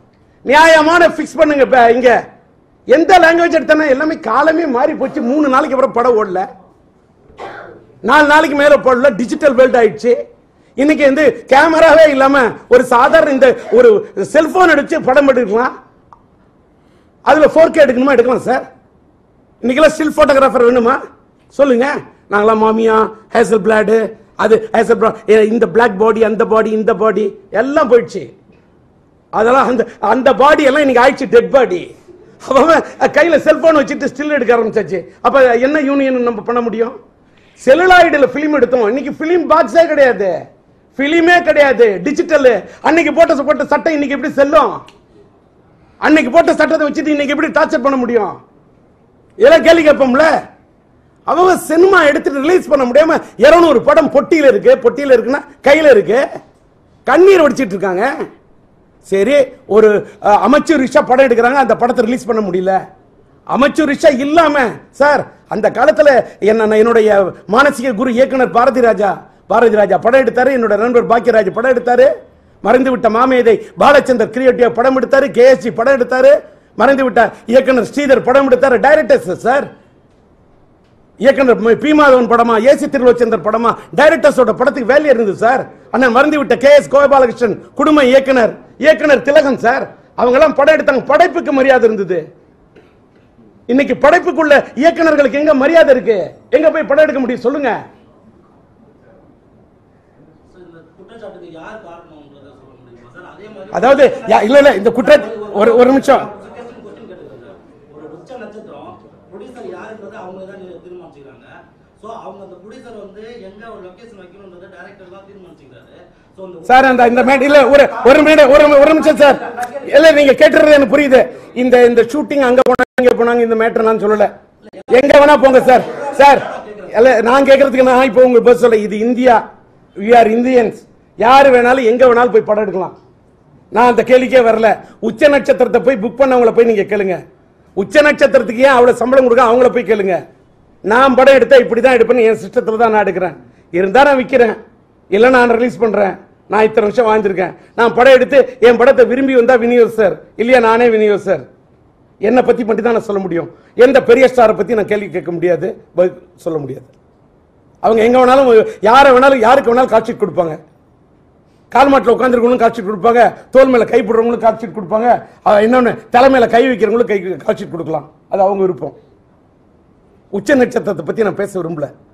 நியாயமான ஃபிக்ஸ் பண்ணுங்க இப்ப இங்க எந்த லாங்குவேஜ் எடுத்தானே எல்லாமே காலமே மாறி போச்சு மூணு நாளைக்கு அப்புறம் படம் ஓடல நாலு நாளைக்கு மேல போடல டிஜிட்டல் வேர்ல்ட் ஆயிடுச்சு இன்னைக்கு வந்து கேமராவே இல்லாம ஒரு சாதாரண இந்த ஒரு செல்போன் எடுத்து படம் எடுக்கலாம் அதுல 4K எடுக்கணுமா எடுக்கலாம் சார் இன்னைக்கெல்லாம் ஸ்டில் போட்டோகிராஃபர் வேணுமா சொல்லுங்க நாங்களாம் மாமியா ஹேசல் பிளாடு அது ஹேசல் இந்த பிளாக் பாடி அந்த பாடி இந்த பாடி எல்லாம் போயிடுச்சு அதெல்லாம் அந்த அந்த பாடி எல்லாம் இன்னைக்கு ஆயிடுச்சு டெட் பாடி அவன் கையில செல்போன் வச்சுட்டு ஸ்டில் எடுக்க ஆரம்பிச்சாச்சு அப்ப என்ன யூனியன் நம்ம பண்ண முடியும் செல்லுலாய்டில் ஃபிலிம் எடுத்தோம் இன்னைக்கு ஃபிலிம் பாக்ஸே கிடையாது ஃபிலிமே கிடையாது டிஜிட்டல் அன்னைக்கு போட்ட போட்ட சட்டை இன்னைக்கு எப்படி செல்லும் அன்னைக்கு போட்ட சட்டத்தை வச்சுட்டு இன்னைக்கு எப்படி டார்ச்சர் பண்ண முடியும் இதெல்லாம் கேள்வி கேட்போம்ல அவங்க சினிமா எடுத்துட்டு ரிலீஸ் பண்ண முடியாம 200 படம் பொட்டியில இருக்கு பொட்டியில இருக்குன்னா கையில இருக்கு கண்ணீர் வடிச்சிட்டு இருக்காங்க சரி ஒரு அஹ், அமைச்சர் ரிஷா படம் எடுக்கிறாங்க அந்த படத்தை ரிலீஸ் பண்ண முடியல அமைச்சர் ரிஷா இல்லாம சார் அந்த காலத்துல என்ன நான் என்னுடைய மானசீக குரு இயக்குனர் பாரதி ராஜா பாரதி ராஜா படம் எடுத்தாரு என்னோட நண்பர் பாக்கியராஜ் படம் எடுத்தாரு மறைந்து விட்ட மாமேதை பாலச்சந்தர் கிரியேட்டிவ் படம் எடுத்தாரு கேஎஸ்சி படம் எடுத்தாரு மறைந்து விட்ட இயக்குனர் ஸ்ரீதர் படம் எடுத்தாரு டைரக்டர்ஸ் சார் இயக்குனர் ம- பி மாதவன் படமா ஏசி திருவச்சந்தர் படமா டைரக்டர்ஸோட படத்துக்கு வேலை இருந்தது சார் அண்ணன் மறந்து விட்ட கே எஸ் கோபாலகிருஷ்ணன் குடும்ப இயக்குனர் இயக்குனர் திலகன் சார் அவங்க எல்லாம் படம் எடுத்தாங்க படைப்புக்கு மரியாதை இருந்தது இன்னைக்கு படைப்புக்குள்ள இயக்குனர்களுக்கு எங்க மரியாதை இருக்கு எங்க போய் படம் எடுக்க முடியும் சொல்லுங்க சார், இந்த குற்றச்சாட்டுக்கு யார் காரணம்ன்றதை சொல்ல முடியுமா சார் அதே மாதிரி அதாவது யா- இல்ல இல்ல இந்த குற்ற ஒரு ஒரு நிமிஷம் suggestion question கேட்டுக்கிறேன் சார். ஒரு உச்ச நட்சத்திரம் ப்ரொடியூசர் யாருன்றதை அவங்க தான் தீர்மானிச்சுக்கிறாங்க ஸோ அவங்க அந்த ப்ரொடியூசர் வந்து எங்க ஒரு லொகேஷன் வைக்கணுன்றதை டைரக்டர் தான் தீர்மானிச்சுக்கிறாரு ஸோ அந்த சார் அந்த இந்த மேட் இல்ல ஒரு ஒரு மினிட் ஒரு ஒரு நிமிஷம் சார் இல்ல நீங்க கேட்டுறது எனக்கு புரியுது இந்த இந்த ஷூட்டிங் அங்க போனாங்க இங்க போனாங்க இந்த மேட்டர் நான் சொல்லல எங்க வேணா போங்க சார் சார் இல்ல நான் கேக்குறதுக்கு நான் இப்போ உங்களுக்கு பதில் சொல்ல இது இந்தியா வி ஆர் இந்தியன்ஸ் யாரு வேணாலும் எங்க வேணாலும் போய் படம் எடுக்கலாம் நான் அந்த கேள்விக்கே வரல உச்ச நட்சத்திரத்தை போய் புக் பண்ணவங்கள போய் நீங்க கேளுங்க உச்ச நட்சத்திரத்துக்கு ஏன் அவ்வளவு சம்பளம் கொடுக்க அவங்கள போய் கேளுங்க நான் படம் எடுத்தா இப்படிதான் எடுப்பேன்னு என் சிஸ்டத்துல தான் நான் எடுக்கிறேன் இருந்தா நான் விக்கிறேன் இல்ல நான் ரிலீஸ் பண்றேன் நான் இத்தனை வருஷம் வாழ்ந்திருக்கேன் நான் படம் எடுத்து என் படத்தை விரும்பி வந்தா விநியோகஸ்தர் இல்லையா நானே விநியோகஸ்தர் என்னை பத்தி மட்டும் தான் நான் சொல்ல முடியும் எந்த பெரிய ஸ்டாரை பத்தி நான் கேள்வி கேட்க முடியாது பதில் சொல்ல முடியாது அவங்க எங்க வேணாலும் யாரை வேணாலும் யாருக்கு வேணாலும் காட்சி கொடுப்பாங்க கால் மாட்டில் உட்காந்துருக்கவங்களும் காட்சி கொடுப்பாங்க தோல் மேல கை போடுறவங்களும் காட்சி கொடுப்பாங்க அஹ் இன்னொன்னு தலை மேல கை வைக்கிறவங்களும் கை காட்சி கொடுக்கலாம் அது அவங்க விருப்பம் உச்ச நட்சத்திரத்தை பத்தி நான் பேச விரும்பல